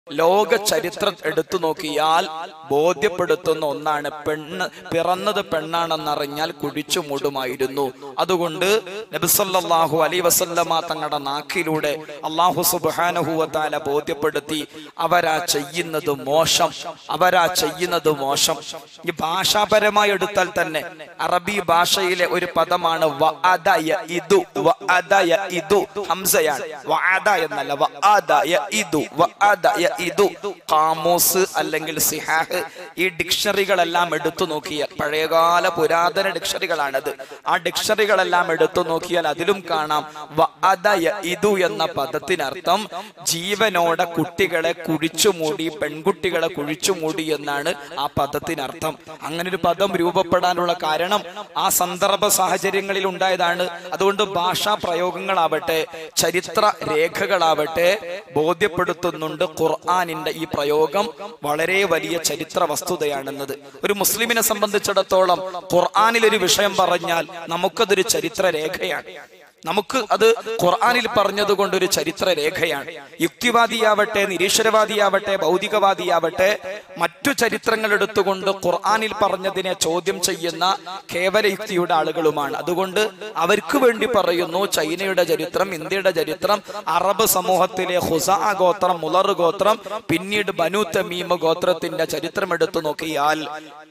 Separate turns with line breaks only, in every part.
ലോക ചരിത്രം എടുത്തു നോക്കിയാൽ ബോധ്യപ്പെടുത്തുന്ന ഒന്നാണ് പെണ്ണ് പിറന്നത് പെണ്ണാണെന്നറിഞ്ഞാൽ കുഴിച്ചു മൂടുമായിരുന്നു അതുകൊണ്ട് നബിസല്ലാഹു അലൈ വസല്ലമ തങ്ങളുടെ നാക്കിലൂടെ അള്ളാഹു സുബാനഹുവത്താല ബോധ്യപ്പെടുത്തി അവരാ ചെയ്യുന്നത് മോശം അവരാ ചെയ്യുന്നത് മോശം ഈ ഭാഷാപരമായി എടുത്താൽ തന്നെ അറബി ഭാഷയിലെ ഒരു പദമാണ് വഅദയ ഇദു വഅദയ ഇദു ഹംസയാണ് വഅദ എന്നല്ല വഅദയ ഇദു വഅദയ ഇദു കാമൂസ് അല്ലെങ്കിൽ സിഹാഹ് ഈ ഡിക്ഷണറികളെല്ലാം എടുത്തു നോക്കിയാൽ പഴയകാല പുരാതന ഡിക്ഷണറികളാണത് ആ ഡിക്ഷണറികളെല്ലാം എടുത്തു നോക്കിയാൽ അതിലും കാണാം വഅദയ ഇദു എന്ന പദത്തിനർത്ഥം ജീവനോടെ കുട്ടികളെ കുഴിച്ചുമൂടി പെൺകുട്ടികളെ കുഴിച്ചുമൂടി എന്നാണ് ആ പദത്തിനർത്ഥം അങ്ങനെ ഒരു പദം രൂപപ്പെടാനുള്ള കാരണം ആ സന്ദർഭ സാഹചര്യങ്ങളിൽ ഉണ്ടായതാണ് അതുകൊണ്ട് ഭാഷാ പ്രയോഗങ്ങളാവട്ടെ ചരിത്ര രേഖകളാവട്ടെ ബോധ്യപ്പെടുത്തുന്നുണ്ട് ഖുർആാനിന്റെ ഈ പ്രയോഗം വളരെ വലിയ ചരിത്ര വസ്തുതയാണെന്നത് ഒരു മുസ്ലിമിനെ സംബന്ധിച്ചിടത്തോളം ഖുർആാനിൽ ഒരു വിഷയം പറഞ്ഞാൽ നമുക്കതൊരു ചരിത്ര രേഖയാണ് നമുക്ക് അത് ഖുർആാനിൽ പറഞ്ഞത് കൊണ്ടൊരു ചരിത്ര രേഖയാണ് യുക്തിവാദിയാവട്ടെ നിരീശ്വരവാദിയാവട്ടെ ഭൗതികവാദിയാവട്ടെ മറ്റു ചരിത്രങ്ങൾ എടുത്തുകൊണ്ട് ഖുർആാനിൽ പറഞ്ഞതിനെ ചോദ്യം ചെയ്യുന്ന കേവല യുക്തിയുടെ ആളുകളുമാണ് അതുകൊണ്ട് അവർക്ക് വേണ്ടി പറയുന്നു ചൈനയുടെ ചരിത്രം ഇന്ത്യയുടെ ചരിത്രം അറബ് സമൂഹത്തിലെ ഹുസ ഗോത്രം മുലർ ഗോത്രം പിന്നീട് ബനു തമീമ ഗോത്രത്തിന്റെ ചരിത്രം എടുത്തു നോക്കിയാൽ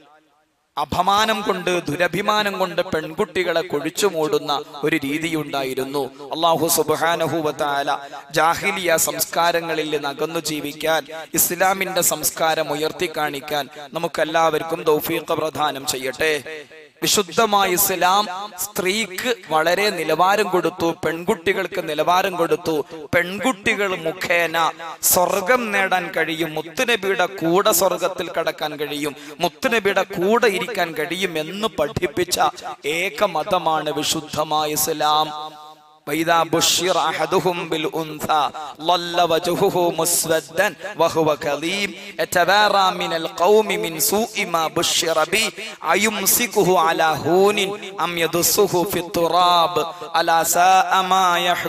അപമാനം കൊണ്ട് ദുരഭിമാനം കൊണ്ട് പെൺകുട്ടികളെ കൊഴിച്ചു മൂടുന്ന ഒരു രീതിയുണ്ടായിരുന്നു അള്ളാഹു സുബാനഹുവല ജാഹിലിയ സംസ്കാരങ്ങളിൽ നിന്ന് അകന്നു ജീവിക്കാൻ ഇസ്ലാമിന്റെ സംസ്കാരം ഉയർത്തി കാണിക്കാൻ നമുക്കെല്ലാവർക്കും ദൗഫീഖ് പ്രദാനം ചെയ്യട്ടെ വിശുദ്ധമായ ഇസ്ലാം സ്ത്രീക്ക് വളരെ നിലവാരം കൊടുത്തു പെൺകുട്ടികൾക്ക് നിലവാരം കൊടുത്തു പെൺകുട്ടികൾ മുഖേന സ്വർഗം നേടാൻ കഴിയും മുത്തുനബിയുടെ കൂടെ സ്വർഗത്തിൽ കടക്കാൻ കഴിയും മുത്തുനബിയുടെ കൂടെ ഇരിക്കാൻ കഴിയും എന്ന് പഠിപ്പിച്ച ഏക മതമാണ് വിശുദ്ധമായ ഇസ്ലാം وإذا بشر أحدهم بالأنثى ظل وجهه مسودا وهو كظيم يتبارى من القوم من سوء ما بشر به أيمسكه على هون أم يدسه في التراب ألا ساء ما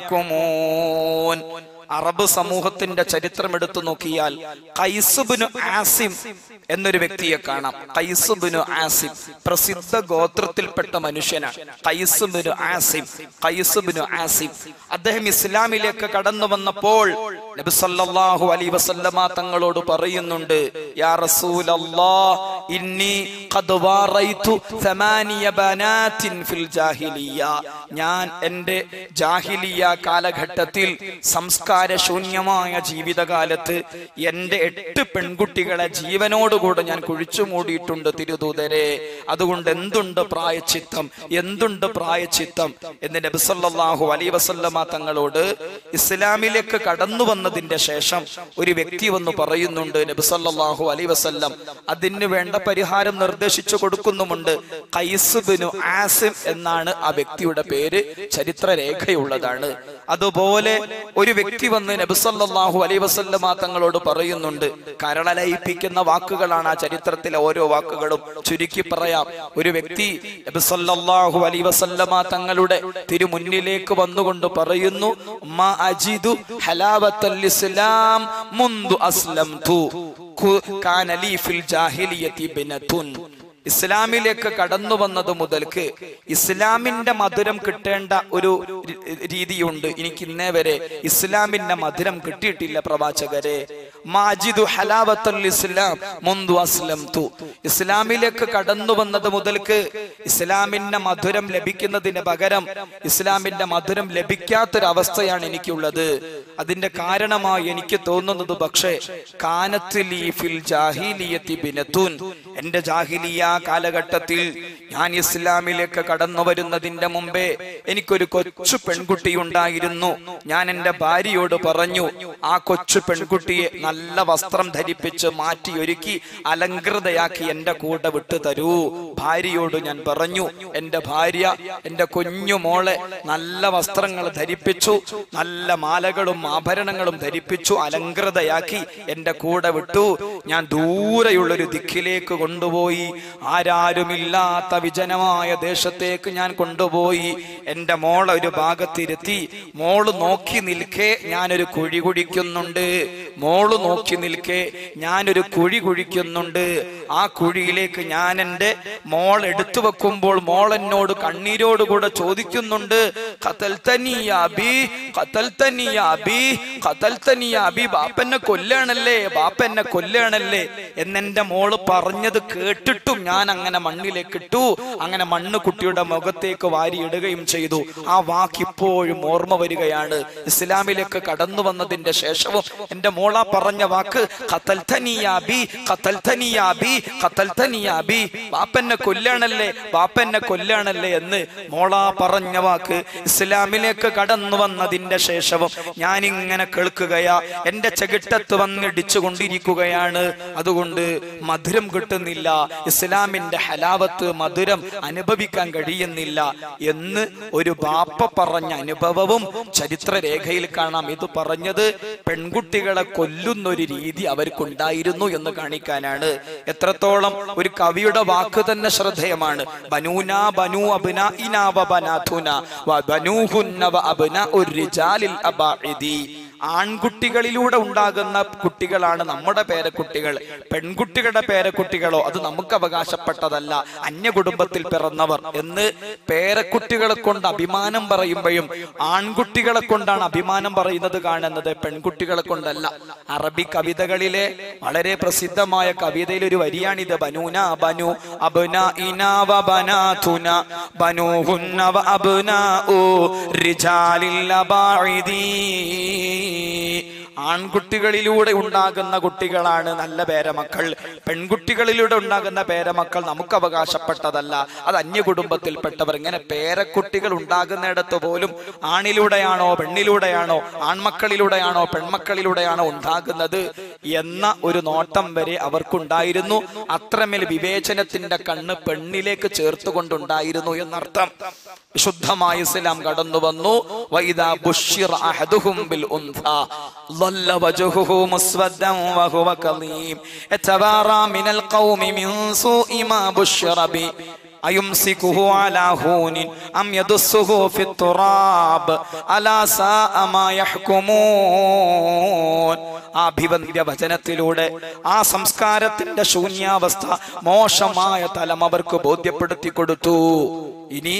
يحكمون അറബ് സമൂഹത്തിന്റെ ചരിത്രം എടുത്തു നോക്കിയാൽ കൈസുബിനു ആസിം എന്നൊരു വ്യക്തിയെ കാണാം കൈസുബിനു ആസിം പ്രസിദ്ധ ഗോത്രത്തിൽപ്പെട്ട മനുഷ്യനാണ് കൈസുബിനു ആസിം കൈസുബിനു ആസിം അദ്ദേഹം ഇസ്ലാമിലേക്ക് കടന്നു വന്നപ്പോൾ നബി സല്ലല്ലാഹു അലൈഹി വസല്ലമ തങ്ങളോട് പറയുന്നുണ്ട് യാ റസൂലല്ലാഹ് ഇന്നി ഖദ് വാറൈതു സമാനിയ ബനാത്തിൻ ഫിൽ ജാഹിലിയ ഞാൻ എൻ്റെ ജാഹിലിയ കാലഘട്ടത്തിൽ സംസ്കാര ശൂന്യമായ ജീവിതകാലത്ത് എൻ്റെ എട്ട് പെൺകുട്ടികളെ ജീവനോടുകൂടെ ഞാൻ കുഴിച്ചു മൂടിയിട്ടുണ്ട് തിരുദൂതരെ അതുകൊണ്ട് എന്തുണ്ട് പ്രായച്ചിത്തം എന്തുണ്ട് പ്രായച്ചിത്തം എന്ന് നബിസല്ലാഹു അലൈ വസല്ലമ തങ്ങളോട് ഇസ്ലാമിലേക്ക് കടന്നു വന്നതിന്റെ ശേഷം ഒരു വ്യക്തി വന്ന് പറയുന്നുണ്ട് നബിസല്ലാഹു അലൈ വസല്ലം അതിന് വേണ്ട പരിഹാരം നിർദ്ദേശിച്ചു കൊടുക്കുന്നുമുണ്ട് കൈസുബിനു ആസിം എന്നാണ് ആ വ്യക്തിയുടെ പേര് ചരിത്ര രേഖയുള്ളതാണ് അതുപോലെ ഒരു വ്യക്തി വന്ന് നബിസല്ലാഹു അലൈ വസല്ലമ തങ്ങളോട് പറയുന്നുണ്ട് കരളലയിപ്പിക്കുന്ന വാക്കുകളാണ് ആ ചരിത്രത്തിലെ ഓരോ വാക്കുകളും ചുരുക്കി പറയാം ഒരു വ്യക്തി നബിസല്ലാഹു അലൈ വസല്ലമ തങ്ങളുടെ തിരുമുന്നിലേക്ക് വന്നുകൊണ്ട് പറയുന്നു മാ അജിദു ഹലാവത്തൽ ഇസ്ലാം മുന്തു അസ്ലംതു കാന ലീ ഫിൽ ജാഹിലിയത്തി ബിനതുൻ ഇസ്ലാമിലേക്ക് കടന്നു വന്നത് മുതൽക്ക് ഇസ്ലാമിന്റെ മധുരം കിട്ടേണ്ട ഒരു രീതിയുണ്ട് എനിക്ക് ഇന്നേ വരെ ഇസ്ലാമിന്റെ മധുരം കിട്ടിയിട്ടില്ല പ്രവാചകരെ മാജിദു ഹലാവത്തുൽ ഇസ്ലാം മുന്തു അസ്ലം തു ഇസ്ലാമിലേക്ക് കടന്നു വന്നത് മുതൽക്ക് ഇസ്ലാമിന്റെ മധുരം ലഭിക്കുന്നതിന് പകരം ഇസ്ലാമിന്റെ മധുരം ലഭിക്കാത്തൊരവസ്ഥയാണ് എനിക്കുള്ളത് അതിന്റെ കാരണമായി എനിക്ക് തോന്നുന്നത് പക്ഷേ കാനത്തിലി ഫിൽ ജാഹിലിയത്തി ബിനത്തുൻ എന്റെ ജാഹിലിയ കാലഘട്ടത്തിൽ ഞാൻ ഇസ്ലാമിലേക്ക് കടന്നു വരുന്നതിന്റെ മുമ്പേ എനിക്കൊരു കൊച്ചു പെൺകുട്ടി ഉണ്ടായിരുന്നു ഞാൻ എന്റെ ഭാര്യയോട് പറഞ്ഞു ആ കൊച്ചു പെൺകുട്ടിയെ നല്ല വസ്ത്രം ധരിപ്പിച്ച് മാറ്റി ഒരുക്കി അലങ്കൃതയാക്കി എന്റെ കൂടെ വിട്ടു തരൂ ഭാര്യയോട് ഞാൻ പറഞ്ഞു എന്റെ ഭാര്യ എന്റെ കുഞ്ഞു മോളെ നല്ല വസ്ത്രങ്ങൾ ധരിപ്പിച്ചു നല്ല മാലകളും ആഭരണങ്ങളും ധരിപ്പിച്ചു അലങ്കൃതയാക്കി എന്റെ കൂടെ വിട്ടു ഞാൻ ദൂരെയുള്ളൊരു ദിക്കിലേക്ക് കൊണ്ടുപോയി ആരാരുമില്ലാത്ത വിജനമായ ദേശത്തേക്ക് ഞാൻ കൊണ്ടുപോയി എന്റെ മോളെ ഒരു ഭാഗത്തിരുത്തി മോള് നോക്കി നിൽക്കെ ഞാനൊരു കുഴി കുടിക്കുന്നുണ്ട് മോള് നോക്കി നിൽക്കെ ഞാനൊരു കുഴി കുഴിക്കുന്നുണ്ട് ആ കുഴിയിലേക്ക് ഞാൻ എൻ്റെ മോൾ എടുത്തു വെക്കുമ്പോൾ മോൾ എന്നോട് കണ്ണീരോടുകൂടെ ചോദിക്കുന്നുണ്ട് "ഖതൽതനി യാ അബീ, ഖതൽതനി യാ അബീ, ഖതൽതനി യാ അബീ." ബാപ്പന്നെ കൊല്ലാണല്ലേ ബാപ്പന്നെ കൊല്ലാണല്ലേ എന്നെന്റെ മോള് പറഞ്ഞത് കേട്ടിട്ടും ഞാൻ അങ്ങനെ മണ്ണിലേക്ക് ഇട്ടു അങ്ങനെ മണ്ണ് കുട്ടിയുടെ മുഖത്തേക്ക് വാരിയിടുകയും ചെയ്തു ആ വാക്ക് ഇപ്പോഴും ഓർമ്മ വരികയാണ് ഇസ്ലാമിലേക്ക് കടന്നു വന്നതിന്റെ ശേഷവും എന്റെ മോള പറഞ്ഞ വാക്ക് "ഖതൽതനി യാ അബീ, ഖതൽതനി യാ അബീ, ഖതൽതനി യാ അബീ." ബാപ്പന്നെ കൊല്ലാണല്ലേ ബാപ്പന്നെ കൊല്ലാണല്ലേ എന്ന് മോള പറഞ്ഞ വാക്ക് ഇസ്ലാമിലേക്ക് കടന്നു വന്നതിന്റെ ശേഷവും ഞാൻ ഇങ്ങനെ കേൾക്കുകയാ എന്റെ ചെകിട്ടത്ത് വന്നിടിച്ചു കൊണ്ടിരിക്കുകയാണ് അതുകൊണ്ട് മധുരം കിട്ടുന്നില്ല ഇസ്ലാമിന്റെ ഹലാവത്ത് മധുരം അനുഭവിക്കാൻ കഴിയുന്നില്ല എന്ന് ഒരു ബാപ്പ പറഞ്ഞ അനുഭവവും ചരിത്രരേഖയിൽ കാണാം ഇത് പറഞ്ഞത് പെൺകുട്ടികളെ കൊല്ലുന്ന ഒരു രീതി അവർക്കുണ്ടായിരുന്നു എന്ന് കാണിക്കാനാണ് എത്രത്തോളം ഒരു കവിയുടെ വാക്ക് തന്നെ ശ്രദ്ധേയമാണ് ബനൂന ബനു അബ്ന ഇനാവ ബനാഥുന വ ബനൂഹുന്ന വ അബ്ന ഉർരിജാലിൽ അബാഇദി ആൺകുട്ടികളിലൂടെ ഉണ്ടാകുന്ന കുട്ടികളാണ് നമ്മുടെ പേരക്കുട്ടികൾ പെൺകുട്ടികളുടെ പേരക്കുട്ടികളോ അത് നമുക്ക് അവകാശപ്പെട്ടതല്ല അന്യ കുടുംബത്തിൽ പിറന്നവർ എന്ന് പേരക്കുട്ടികളെ കൊണ്ട് അഭിമാനം പറയുമ്പോഴും ആൺകുട്ടികളെ കൊണ്ടാണ് അഭിമാനം പറയുന്നത് കാണുന്നത് പെൺകുട്ടികളെ കൊണ്ടല്ല അറബി കവിതകളിലെ വളരെ പ്രസിദ്ധമായ കവിതയിൽ ഒരു വരിയാണിത് ബനൂന ബനു അബ്ന ഇനാവ ബനാഥുന ബനൂഹുന്ന വ അബ്നാഉ റിജാലിൽ അബാഇദീ ആൺകുട്ടികളിലൂടെ ഉണ്ടാകുന്ന കുട്ടികളാണ് നല്ല പേരമക്കൾ പെൺകുട്ടികളിലൂടെ ഉണ്ടാകുന്ന പേരമക്കൾ നമുക്ക് അവകാശപ്പെട്ടതല്ല അത് അന്യ കുടുംബത്തിൽപ്പെട്ടവർ ഇങ്ങനെ പേരക്കുട്ടികൾ ഉണ്ടാകുന്നിടത്ത് പോലും ആണിലൂടെയാണോ പെണ്ണിലൂടെയാണോ ആൺമക്കളിലൂടെയാണോ പെൺമക്കളിലൂടെയാണോ ഉണ്ടാകുന്നത് എന്ന ഒരു നോട്ടം വരെ അവർക്കുണ്ടായിരുന്നു അത്രമേൽ വിവേചനത്തിന്റെ കണ്ണ് പെണ്ണിലേക്ക് ചേർത്തുകൊണ്ടുണ്ടായിരുന്നു എന്നർത്ഥം വിശുദ്ധമായ ഇസ്ലാം കടന്നു വന്നു വൈദാ ബുശ്ശിറ അഹദുഹും ബിൽ ഉൻഥാ ظل وجهه مسودا وهو كظيم يتبارى من القوم من سوء ما بشر به أيمسكه على هون أم يدسه في التراب ألا ساء ما يحكمون ആ അഭിവന്ദ്യ വചനത്തിലൂടെ ആ സംസ്കാരത്തിന്റെ ശൂന്യാവസ്ഥ മോശമായ തലം അവർക്ക് ബോധ്യപ്പെടുത്തി കൊടുത്തു ഇനി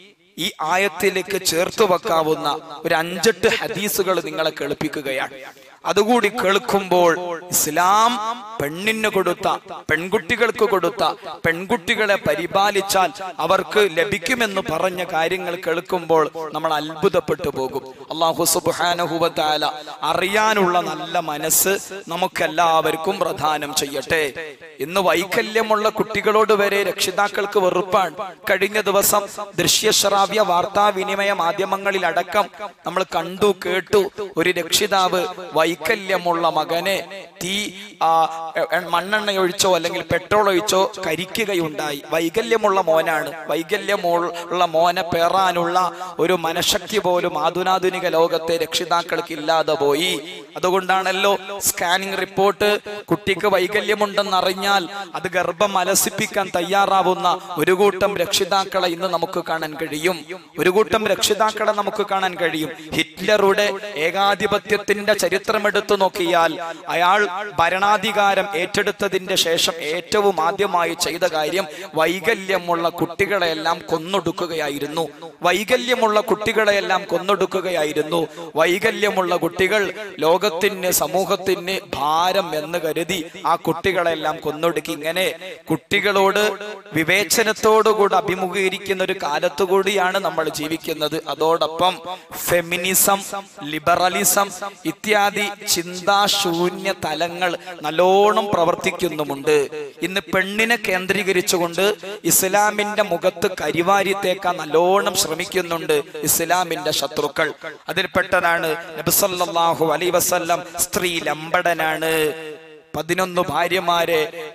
ഈ ആയത്തിലേക്ക് ചേർത്ത് വെക്കാവുന്ന ഒരു അഞ്ചെട്ട് ഹദീസുകൾ നിങ്ങളെ കേൾപ്പിക്കുകയാണ് അതുകൂടി കേൾക്കുമ്പോൾ ഇസ്ലാം പെണ്ണിന് കൊടുത്ത പെൺകുട്ടികൾക്ക് കൊടുത്ത പെൺകുട്ടികളെ പരിപാലിച്ചാൽ അവർക്ക് ലഭിക്കുമെന്ന് പറഞ്ഞ കാര്യങ്ങൾ കേൾക്കുമ്പോൾ നമ്മൾ അത്ഭുതപ്പെട്ടു പോകും അള്ളാഹു സുബാനഹുബത്താല അറിയാനുള്ള നല്ല മനസ്സ് നമുക്കെല്ലാവർക്കും പ്രദാനം ചെയ്യട്ടെ ഇന്ന് വൈകല്യമുള്ള കുട്ടികളോട് വരെ രക്ഷിതാക്കൾക്ക് വെറുപ്പാണ് കഴിഞ്ഞ ദിവസം ദൃശ്യശ്രാവ്യ വാർത്താവിനിമയ മാധ്യമങ്ങളിൽ അടക്കം നമ്മൾ കണ്ടു കേട്ടു ഒരു രക്ഷിതാവ് വൈകല്യമുള്ള മകനെ തീ ആ, എ- മണ്ണെണ്ണ ഒഴിച്ചോ അല്ലെങ്കിൽ പെട്രോൾ ഒഴിച്ചോ കരിക്കുകയുണ്ടായി വൈകല്യമുള്ള മോനാണ് വൈകല്യമുള്ള മോനെ പേറാനുള്ള ഒരു മനഃശക്തി പോലും ആധുനാധുനിക ലോകത്തെ രക്ഷിതാക്കൾക്ക് ഇല്ലാതെ പോയി അതുകൊണ്ടാണല്ലോ സ്കാനിംഗ് റിപ്പോർട്ട് കുട്ടിക്ക് വൈകല്യമുണ്ടെന്ന് അറിഞ്ഞാൽ അത് ഗർഭം അലസിപ്പിക്കാൻ തയ്യാറാവുന്ന ഒരു കൂട്ടം രക്ഷിതാക്കളെ ഇന്ന് നമുക്ക് കാണാൻ കഴിയും ഒരു കൂട്ടം രക്ഷിതാക്കളെ നമുക്ക് കാണാൻ കഴിയും ഹിറ്റ്ലറുടെ ഏകാധിപത്യത്തിന്റെ ചരിത്രം എടുത്തു നോക്കിയാൽ അയാൾ ഭരണാധികാരം ഏറ്റെടുത്തതിന്റെ ശേഷം ഏറ്റവും ആദ്യമായി ചെയ്ത കാര്യം വൈകല്യമുള്ള കുട്ടികളെയെല്ലാം കൊന്നൊടുക്കുകയായിരുന്നു വൈകല്യമുള്ള കുട്ടികളെയെല്ലാം കൊന്നൊടുക്കുകയായിരുന്നു വൈകല്യമുള്ള കുട്ടികൾ ലോകത്തിന് സമൂഹത്തിന് ഭാരം എന്ന് കരുതി ആ കുട്ടികളെല്ലാം കൊന്നൊടുക്കി ഇങ്ങനെ കുട്ടികളോട് വിവേചനത്തോടുകൂടി അഭിമുഖീകരിക്കുന്ന ഒരു കാലത്തുകൂടിയാണ് നമ്മൾ ജീവിക്കുന്നത് അതോടൊപ്പം ഫെമിനിസം ലിബറലിസം ഇത്യാദി ചിന്താശൂന്യ തലങ്ങൾ നല്ലോണം പ്രവർത്തിക്കുന്നുമുണ്ട് ഇന്ന് പെണ്ണിനെ കേന്ദ്രീകരിച്ചുകൊണ്ട് ഇസ്ലാമിന്റെ മുഖത്ത് കരിവാരിത്തേക്കാൻ നല്ലോണം ശ്രമിക്കുന്നുണ്ട് ഇസ്ലാമിന്റെ ശത്രുക്കൾ അതിൽപ്പെട്ടതാണ് നബിസല്ലാഹു അലൈ വസല്ലം സ്ത്രീ ലംബടനാണ് പതിനൊന്ന് ഭാര്യമാരെ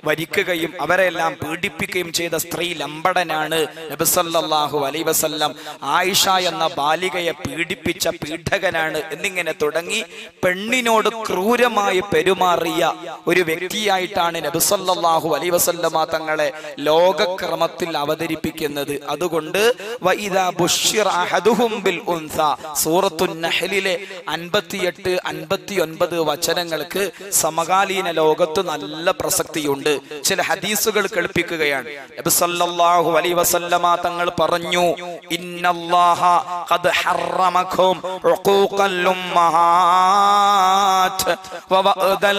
വരിക്കുകയും അവരെല്ലാം പീഡിപ്പിക്കുകയും ചെയ്ത സ്ത്രീ ലമ്പടനാണ് നബിസല്ലാഹു അലൈ വസല്ലം ആയിഷ എന്ന ബാലികയെ പീഡിപ്പിച്ച പീഡകനാണ് എന്നിങ്ങനെ തുടങ്ങി പെണ്ണിനോട് ക്രൂരമായി പെരുമാറിയ ഒരു വ്യക്തിയായിട്ടാണ് നബിസല്ലാഹു അലൈ വസല്ലമ തങ്ങളെ ലോകക്രമത്തിൽ അവതരിപ്പിക്കുന്നത് അതുകൊണ്ട് വഇദാ ബുശ്ശിറ അഹദുഹും ബിൽ ഉൻസ സൂറത്തുൻ നഹ്ലിലെ അൻപത്തിയെട്ട് അൻപത്തിയൊൻപത് വചനങ്ങൾക്ക് സമകാലീന ലോകത്ത് നല്ല പ്രസക്തിയുണ്ട് ചില ഹദീസുകൾ കേൾപ്പിക്കുകയാണ് നബി സല്ലല്ലാഹു അലൈഹി വസല്ലമ തങ്ങൾ പറഞ്ഞു ഇന്നല്ലാഹ ഖദ് ഹറമക്കും ഉഖൂഖൽ ഉമ്മഹാത്ത് വവഅദൽ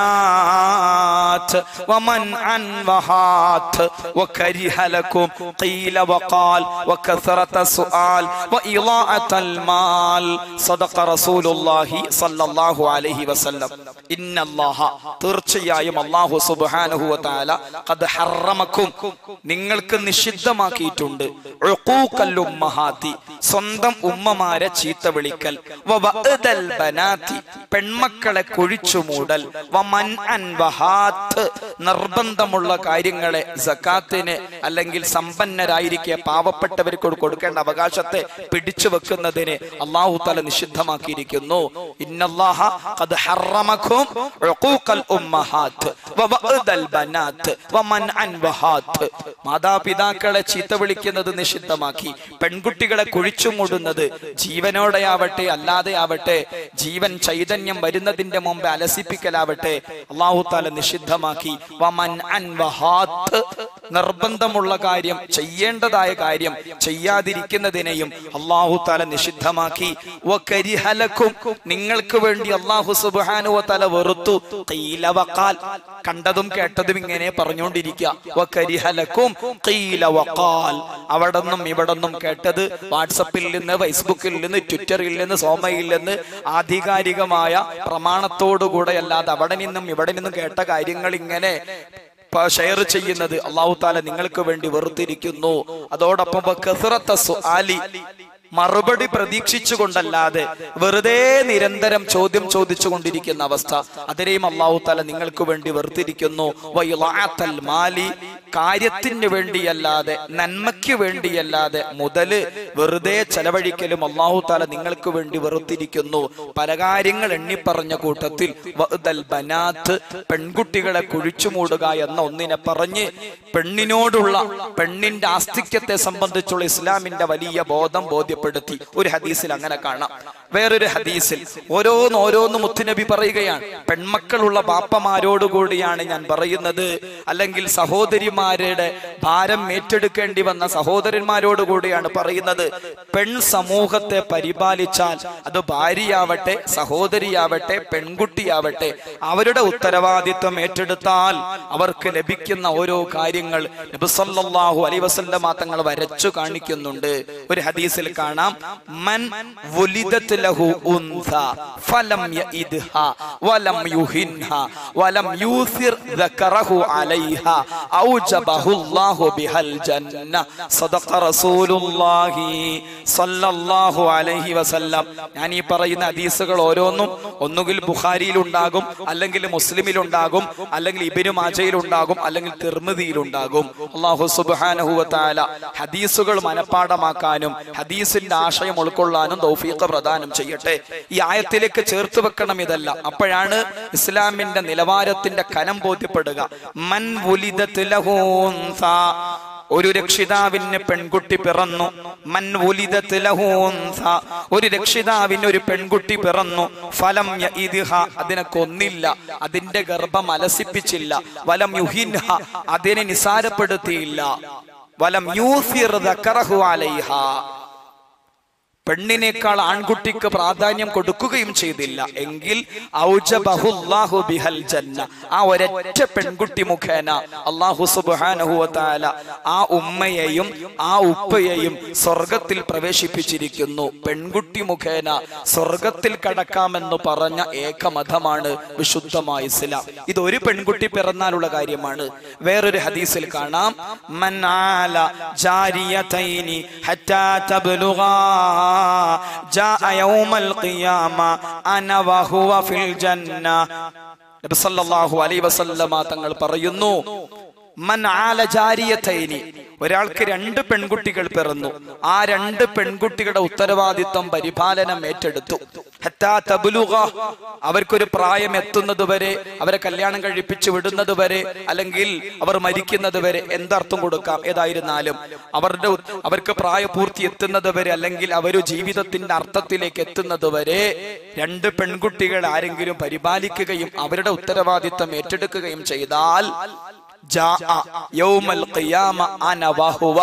ബനാത്ത് വമൻഅൻ വഹാത്ത് وكره لكم قيل وقال وكثرة السؤال وإضاءة المال صدق رسول الله صلى الله عليه وسلم إن الله തീർച്ചയായും അള്ളാഹു സുബ്ഹാനഹു വതആല ഖദ് ഹറമക്കും നിങ്ങൾക്ക് നിഷിദ്ധമാക്കിയിട്ടുണ്ട് ഉഖൂഖൽ ഉമ്മഹാത്തി സ്വന്തം ഉമ്മമാരെ ചീത്ത വിളിക്കൽ വവഅദൽ ബനാത്തി പെൺമക്കളെ കുഴിച്ചു മൂടൽ വമൻ അൻ വഹാത്ത് നിർബന്ധമുള്ള കാര്യങ്ങളെ സക്കാത്തിന് അല്ലെങ്കിൽ സമ്പന്നരായിരിക്കെ പാവപ്പെട്ടവർക്ക് കൊടുക്കേണ്ട അവകാശത്തെ പിടിച്ചു വെക്കുന്നതിന് അള്ളാഹു തല നിഷിദ്ധമാക്കിയിരിക്കുന്നു ഇന്നല്ലാഹ ഖദ് ഹറമക്കും ഉഖൂഖൽ ഉമ്മഹാത്ത് വവഅദൽ ബനാത്ത് വമൻഅൻ വഹാത്ത് മാതാപിതാക്കളെ ചീത്ത വിളിക്കുന്നത് നിഷിദ്ധമാക്കി പെൺകുട്ടികളെ കുഴിച്ചു മൂടുന്നത് ജീവനോടെയാവട്ടെ അല്ലാതെ ആവട്ടെ ജീവൻ ചൈതന്യം വരുന്നതിന്റെ മുമ്പ് അലസിപ്പിക്കലാവട്ടെ അള്ളാഹു താല നിഷിദ്ധമാക്കി വമൻ അൻ വഹാത്ത് നിർബന്ധമുള്ള കാര്യം ചെയ്യേണ്ടതായ കാര്യം ചെയ്യാതിരിക്കുന്നതിനെയും അള്ളാഹു താല നിഷിദ്ധമാക്കി വകരിഹലക്കും നിങ്ങൾക്ക് വേണ്ടി അള്ളാഹു സുബാനുവ തല വെറുത്തു ഖീല വഖാൽ കണ്ടതും കേട്ടതും ഇങ്ങനെ പറഞ്ഞുകൊണ്ടിരിക്കുക വകരിഹലക്കും ഖീല വഖാൽ അവിടെന്നും ഇവിടെന്നും കേട്ടത് വാട്സപ്പിൽ നിന്ന് ഫേസ്ബുക്കിൽ നിന്ന് ട്വിറ്ററിൽ നിന്ന് സോമയിൽ നിന്ന് ആധികാരികമായ പ്രമാണത്തോടുകൂടെ അല്ലാതെ അവിടെ നിന്നും ഇവിടെ നിന്നും കേട്ട കാര്യങ്ങൾ ഇങ്ങനെ പ- ഷെയർ ചെയ്യുന്നത് അള്ളാഹു താല നിങ്ങൾക്ക് വേണ്ടി വെറുത്തിരിക്കുന്നു അതോടൊപ്പം വകസറത്ത സുആലി മറുപടി പ്രതീക്ഷിച്ചുകൊണ്ടല്ലാതെ വെറുതെ നിരന്തരം ചോദ്യം ചോദിച്ചു കൊണ്ടിരിക്കുന്ന അവസ്ഥ അതിനെയും അള്ളാഹു താല നിങ്ങൾക്ക് വേണ്ടി വെറുത്തിരിക്കുന്നു വൈലാത്തൽ മാലി കാര്യത്തിന് വേണ്ടിയല്ലാതെ നന്മയ്ക്ക് വേണ്ടിയല്ലാതെ മുതല് വെറുതെ ചെലവഴിക്കലും അള്ളാഹു താല നിങ്ങൾക്ക് വേണ്ടി വെറുത്തിരിക്കുന്നു പല കാര്യങ്ങൾ എണ്ണിപ്പറഞ്ഞ കൂട്ടത്തിൽ വഅ്ദൽ ബനാത്ത് പെൺകുട്ടികളെ കുഴിച്ചു മൂടുക എന്ന ഒന്നിനെ പറഞ്ഞ് പെണ്ണിനോടുള്ള പെണ്ണിന്റെ ആസ്തിക്യത്തെ സംബന്ധിച്ചുള്ള ഇസ്ലാമിന്റെ വലിയ ബോധം ബോധ്യപ്പെടുത്തി ഒരു ഹദീസിൽ അങ്ങനെ കാണാം വേറൊരു ഹദീസിൽ ഓരോന്ന് ഓരോന്ന് മുത്തുനബി പറയുകയാണ് പെൺമക്കളുള്ള ബാപ്പമാരോടുകൂടിയാണ് ഞാൻ പറയുന്നത് അല്ലെങ്കിൽ സഹോദരിമാരുടെ ഭാരം ഏറ്റെടുക്കേണ്ടി വന്ന സഹോദരന്മാരോട് കൂടിയാണ് പറയുന്നത് പെൺ സമൂഹത്തെ പരിപാലിച്ചാൽ അത് ഭാര്യയാവട്ടെ സഹോദരിയാവട്ടെ പെൺകുട്ടിയാവട്ടെ അവരുടെ ഉത്തരവാദിത്വം ഏറ്റെടുത്താൽ അവർക്ക് ലഭിക്കുന്ന ഓരോ കാര്യങ്ങൾ നബിസല്ലാഹു അലൈ വസല്ലമ തങ്ങൾ വരച്ചു കാണിക്കുന്നുണ്ട് ഒരു ഹദീസിൽ കാണാം മൻ വുലിദത് ലഹു ഉൻസ ഫലം യഇദ്ഹ വലം യുഹിൻഹ വലം യൂസിർ ذكره عليها أوجبه الله بها الجنة صدق رسول الله صلى الله عليه وسلم ഞാൻ ഈ പറയുന്ന ഹദീസുകൾ ഓരോന്നും ഒന്നുകിൽ ബുഖാരിയിൽ ഉണ്ടാകും അല്ലെങ്കിൽ മുസ്ലിമിൽ ഉണ്ടാകും അല്ലെങ്കിൽ ഇബിനു മാജയിൽ ഉണ്ടാകും അല്ലെങ്കിൽ തിർമിതിയിൽ ഉണ്ടാകും അള്ളാഹു സുബ്ഹാനഹു വതആല ഹദീസുകൾ മനഃപ്പാടമാക്കാനും ഹദീസിന്റെ ആശയം ഉൾക്കൊള്ളാനും തൗഫീഖ് പ്രദാനം ചെയ്യട്ടെ ഈ ആയത്തിലേക്ക് ചേർത്ത് വെക്കണം ഇതല്ല അപ്പോഴാണ് ഇസ്ലാമിന്റെ നിലവാരത്തിന്റെ കനം ബോധ്യപ്പെടുക മൻ വുലിദത് ലഹു ഉൻസാ. ഒരു രക്ഷിതാവിന് പെൺകുട്ടി പിറന്നു മൻ വുലിദത് ലഹു ഉൻസാ. ഒരു രക്ഷിതാവിന് ഒരു പെൺകുട്ടി പിറന്നു ഫലം യഇദ്ഹ. അതിനെ കൊന്നില്ല അതിന്റെ ഗർഭം അലസിപ്പിച്ചില്ല വലം യുഹിൻഹ അതിനെ നിസാരപ്പെടുത്തിയില്ല വലം യൂസിർ ദക്കറഹു അലൈഹ പെണ്ണിനേക്കാൾ ആൺകുട്ടിക്ക് പ്രാധാന്യം കൊടുക്കുകയും ചെയ്തില്ല എങ്കിൽ ഔജബഹുല്ലാഹു ബിഹൽ ജന്ന ആ ഒരൊറ്റ പെൺകുട്ടി മുഖേന അള്ളാഹു സുബ്ഹാനഹു വതആല ആ ഉമ്മയെയും ആ ഉപ്പയെയും സ്വർഗത്തിൽ പ്രവേശിപ്പിച്ചിരിക്കുന്നു പെൺകുട്ടി മുഖേന സ്വർഗത്തിൽ കടക്കാമെന്ന് പറഞ്ഞ ഏകമതമാണ് വിശുദ്ധമായ ഇസ്ലാം ഇത് ഒരു പെൺകുട്ടി പിറന്നാലുള്ള കാര്യമാണ് വേറൊരു ഹദീസിൽ കാണാം മൻ ആല ജാരിയതൈനി ഹത്താ തബ്ലുഗാ ജാഅ യൗമൽ ഖിയാമ അന വഹുവ ഫിൽ ജന്ന നബി സല്ലല്ലാഹു അലൈഹി വസല്ലമ തങ്ങൾ പറയുന്നു മൻ ആല ജാരിയതൈനി ഒരാൾക്ക് രണ്ട് പെൺകുട്ടികൾ പിറന്നു ആ രണ്ട് പെൺകുട്ടികളുടെ ഉത്തരവാദിത്വം പരിപാലനം ഏറ്റെടുത്തു ഹത്താ തബ്ലുഗ അവർക്കൊരു പ്രായം എത്തുന്നത് വരെ അവരെ കല്യാണം കഴിപ്പിച്ചു വിടുന്നത് വരെ അല്ലെങ്കിൽ അവർ മരിക്കുന്നത് വരെ എന്തർത്ഥം കൊടുക്കാം ഏതായിരുന്നാലും അവരുടെ ഉ- അവർക്ക് പ്രായപൂർത്തി എത്തുന്നത് വരെ അല്ലെങ്കിൽ അവർ ജീവിതത്തിന്റെ അർത്ഥത്തിലേക്ക് എത്തുന്നത് വരെ രണ്ട് പെൺകുട്ടികൾ ആരെങ്കിലും പരിപാലിക്കുകയും അവരുടെ ഉത്തരവാദിത്വം ഏറ്റെടുക്കുകയും ചെയ്താൽ جاء يوم القيامة أنا وهو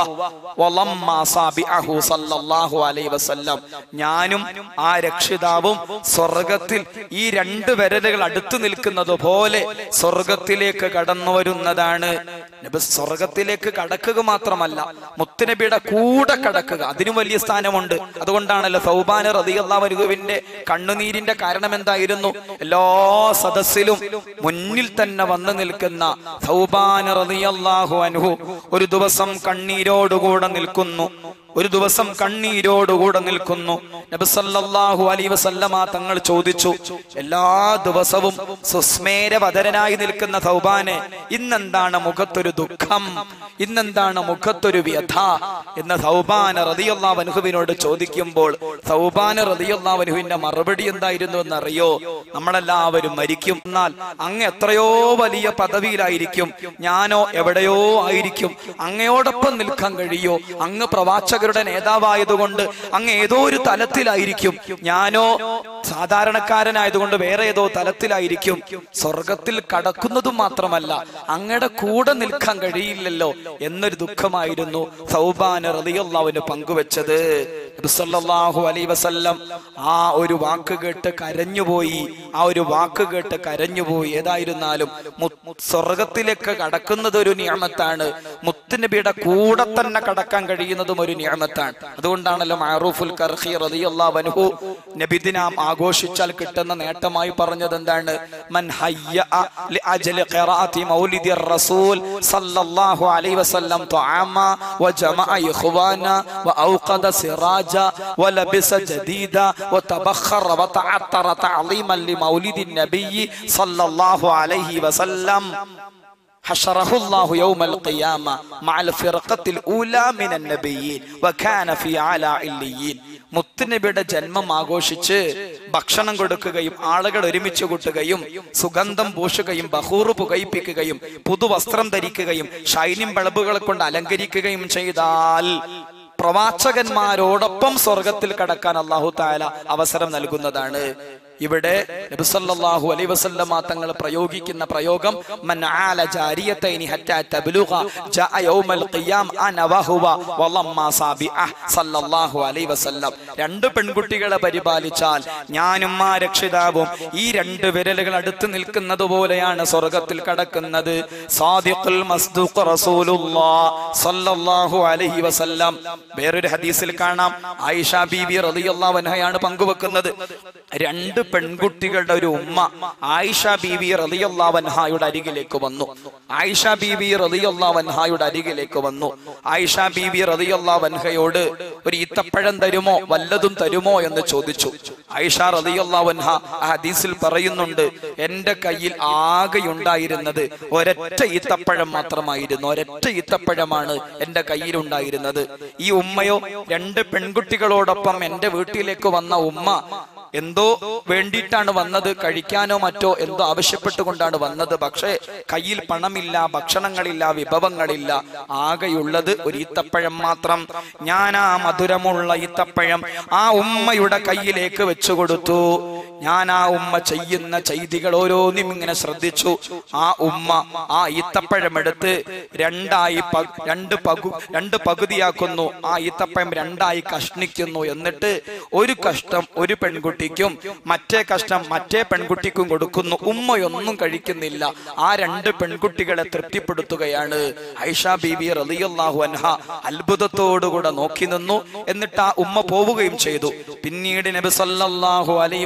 ولما صابعه صلى الله عليه وسلم ഞാനും ആ രക്ഷിതാവും സ്വർഗത്തിൽ ഈ രണ്ട് വിരലുകൾ അടുത്തു നിൽക്കുന്നത് പോലെ സ്വർഗത്തിലേക്ക് കടന്നു വരുന്നതാണ് നബി സ്വർഗത്തിലേക്ക് കടക്കുക മാത്രമല്ല മുത്തുനബിയുടെ കൂടെ കടക്കുക അതിനും വലിയ സ്ഥാനമുണ്ട് അതുകൊണ്ടാണല്ലോ സൗബാന റതിയല്ലാവരുവിന്റെ കണ്ണുനീരിന്റെ കാരണം എന്തായിരുന്നു എല്ലാ സദസ്സിലും മുന്നിൽ തന്നെ വന്നു നിൽക്കുന്ന സൗബാന റളിയല്ലാഹു അൻഹു ഒരു ദിവസം കണ്ണീരോടുകൂടെ നിൽക്കുന്നു ഒരു ദിവസം കണ്ണീരോടുകൂടെ നിൽക്കുന്നു നബി സല്ലല്ലാഹു അലൈഹി വസല്ലമ തങ്ങൾ ചോദിച്ചു എല്ലാ ദിവസവും സുസ്മേരവതരനായി നിൽക്കുന്ന സൗബാനെ ഇന്നെന്താണ് മുഖത്തൊരു ദുഃഖം ഇന്നെന്താണ് മുഖത്തൊരു വ്യഥ എന്ന സൗബാന റളിയല്ലാഹു അൻഹുവിനോട് ചോദിക്കുമ്പോൾ സൗബാന റളിയല്ലാഹു അൻഹുവിന്റെ മറുപടി എന്തായിരുന്നു എന്നറിയോ നമ്മളെല്ലാവരും മരിക്കും എന്നാൽ അങ്ങ് എത്രയോ വലിയ പദവിയിലായിരിക്കും ഞാനോ എവിടെയോ ആയിരിക്കും അങ്ങയോടൊപ്പം നിൽക്കാൻ കഴിയോ അങ്ങ് പ്രവാചകരുടെ നേതാവായതുകൊണ്ട് അങ്ങ് ഏതോ ഒരു തലത്തിലായിരിക്കും ഞാനോ സാധാരണക്കാരനായതുകൊണ്ട് വേറെ ഏതോ തലത്തിലായിരിക്കും സ്വർഗത്തിൽ കടക്കുന്നതും മാത്രമല്ല അങ്ങയുടെ കൂടെ നിൽക്കാൻ കഴിയില്ലല്ലോ എന്നൊരു ദുഃഖമായിരുന്നു സൗബാന റളിയല്ലാഹുവിന് പങ്കുവെച്ചത് നബി സല്ലല്ലാഹു അലൈഹി വസല്ലം ആ ഒരു വാക്ക് കേട്ട് കരഞ്ഞുപോയി ആ ഒരു വാക്ക് കേട്ട് കരഞ്ഞുപോയി ഏതായിരുന്നാലും മു- സ്വർഗത്തിലേക്ക് കടക്കുന്നത് ഒരു നിയമത്താണ് മുത്തുനബിയുടെ കൂടെ തന്നെ കടക്കാൻ കഴിയുന്നതും ഒരു നിയമത്താണ് അതുകൊണ്ടാണല്ലോ മാറൂഫുൽ കർഹി റളിയല്ലാഹു അൻഹു നബിദിനാം ആഘോഷിച്ചാൽ കിട്ടുന്ന നേട്ടമായി പറഞ്ഞത് എന്താണ് മൻ ഹയ്യ ലിഅജ്ലി ഖിറാഅത്തി മൗലിദി റസൂൽ സല്ലല്ലാഹു അലൈഹി വസല്ലം തുആമ വജമഅ ഇഖ്വാന വഔഖദ സിറാജ ولبس جديدا وتبخر وتعطر تعظيما لمولد النبي صلى الله عليه وسلم حشره الله يوم القيامة مع الفرقة الأولى من النبيين وكان في على عليين മുത്തുനബിയുടെ ജന്മം ആഘോഷിച്ച് ഭക്ഷണം കൊടുക്കുകയും ആളുകൾ ഒരുമിച്ച് കൂട്ടുകയും സുഗന്ധം പൂശുകയും ബഹൂറ് പുകയിപ്പിക്കുകയും പുതുവസ്ത്രം ധരിക്കുകയും ഷൈനിം ബൾബുകളെ കൊണ്ട് അലങ്കരിക്കുകയും ചെയ്താൽ പ്രവാചകന്മാരോടൊപ്പം സ്വർഗത്തിൽ കടക്കാൻ അള്ളാഹു താല അവസരം നൽകുന്നതാണ് ഇവിടെ നബിസല്ലാഹു അലൈ വസല്ലമ തങ്ങൾ പ്രയോഗിക്കുന്ന പ്രയോഗം മൻ ആല ജാരിയതൈനി ഹറ്റാ തബ്ലുഗ ജാഅ യൗമൽ ഖിയാം അന വഹുവ വലമ്മ സാബിഅഹ് സല്ലല്ലാഹു അലൈഹി വസല്ലം രണ്ട് പെൺകുട്ടികളെ പരിപാലിച്ചാൽ ഞാനും ആ രക്ഷിതാവും ഈ രണ്ട് വിരലുകൾ അടുത്ത് നിൽക്കുന്നത് പോലെയാണ് സ്വർഗത്തിൽ കടക്കുന്നത് സാദിഖുൽ മസ്ദൂഖ് റസൂലുള്ളാഹ് സല്ലല്ലാഹു അലൈഹി വസല്ലം വേറൊരു ഹദീസിൽ കാണാം ആയിഷ ബീബി റളിയല്ലാഹു അൻഹയാണ് പങ്കുവെക്കുന്നത് രണ്ട് പെൺകുട്ടികളുടെ ഒരു ഉമ്മ ആയിഷ ബീബി റളിയല്ലാഹു അൻഹായുടെ അരികിലേക്ക് വന്നു ആയിഷ ബീബി റളിയല്ലാഹു അൻഹായുടെ അരികിലേക്ക് വന്നു ആയിഷ ബീബി റളിയല്ലാഹു അൻഹയോട് ഒരു ഈത്തപ്പഴം തരുമോ വല്ലതും തരുമോ എന്ന് ചോദിച്ചു ആയിഷ റളിയല്ലാഹു അൻഹ ആ ഹദീസിൽ പറയുന്നുണ്ട് എന്റെ കയ്യിൽ ആകെയുണ്ടായിരുന്നത് ഒരൊറ്റ ഈത്തപ്പഴം മാത്രമായിരുന്നു ഒരൊറ്റ ഈത്തപ്പഴമാണ് എന്റെ കയ്യിലുണ്ടായിരുന്നത് ഈ ഉമ്മയോ രണ്ട് പെൺകുട്ടികളോടൊപ്പം എന്റെ വീട്ടിലേക്ക് വന്ന ഉമ്മ എന്തോ വേണ്ടിയിട്ടാണ് വന്നത് കഴിക്കാനോ മറ്റോ എന്തോ ആവശ്യപ്പെട്ടുകൊണ്ടാണ് വന്നത് പക്ഷേ കയ്യിൽ പണമില്ല ഭക്ഷണങ്ങളില്ല വിഭവങ്ങളില്ല ആകെയുള്ളത് ഒരു ഈത്തപ്പഴം മാത്രം ഞാൻ ആ മധുരമുള്ള ഈത്തപ്പഴം ആ ഉമ്മയുടെ കയ്യിലേക്ക് വെച്ചു കൊടുത്തു ഞാൻ ആ ഉമ്മ ചെയ്യുന്ന ചെയ്തികൾ ഓരോന്നും ഇങ്ങനെ ശ്രദ്ധിച്ചു ആ ഉമ്മ ആ ഈത്തപ്പഴം എടുത്ത് രണ്ടായി പ- രണ്ട് പകു രണ്ട് പകുതിയാക്കുന്നു ആ ഈത്തപ്പഴം രണ്ടായി കഷ്ണിക്കുന്നു എന്നിട്ട് ഒരു കഷ്ടം ഒരു പെൺകുട്ടിക്കും മറ്റേ കഷ്ടം മറ്റേ പെൺകുട്ടിക്കും കൊടുക്കുന്നു ഉമ്മയൊന്നും കഴിക്കുന്നില്ല ആ രണ്ട് പെൺകുട്ടികളെ തൃപ്തിപ്പെടുത്തുകയാണ് ഐഷ ബീബി റളിയല്ലാഹു അൻഹ അത്ഭുതത്തോടുകൂടെ നോക്കി നിന്നു എന്നിട്ട് ആ ഉമ്മ പോവുകയും ചെയ്തു പിന്നീട് നബി സല്ലല്ലാഹു അലൈഹി വസല്ലം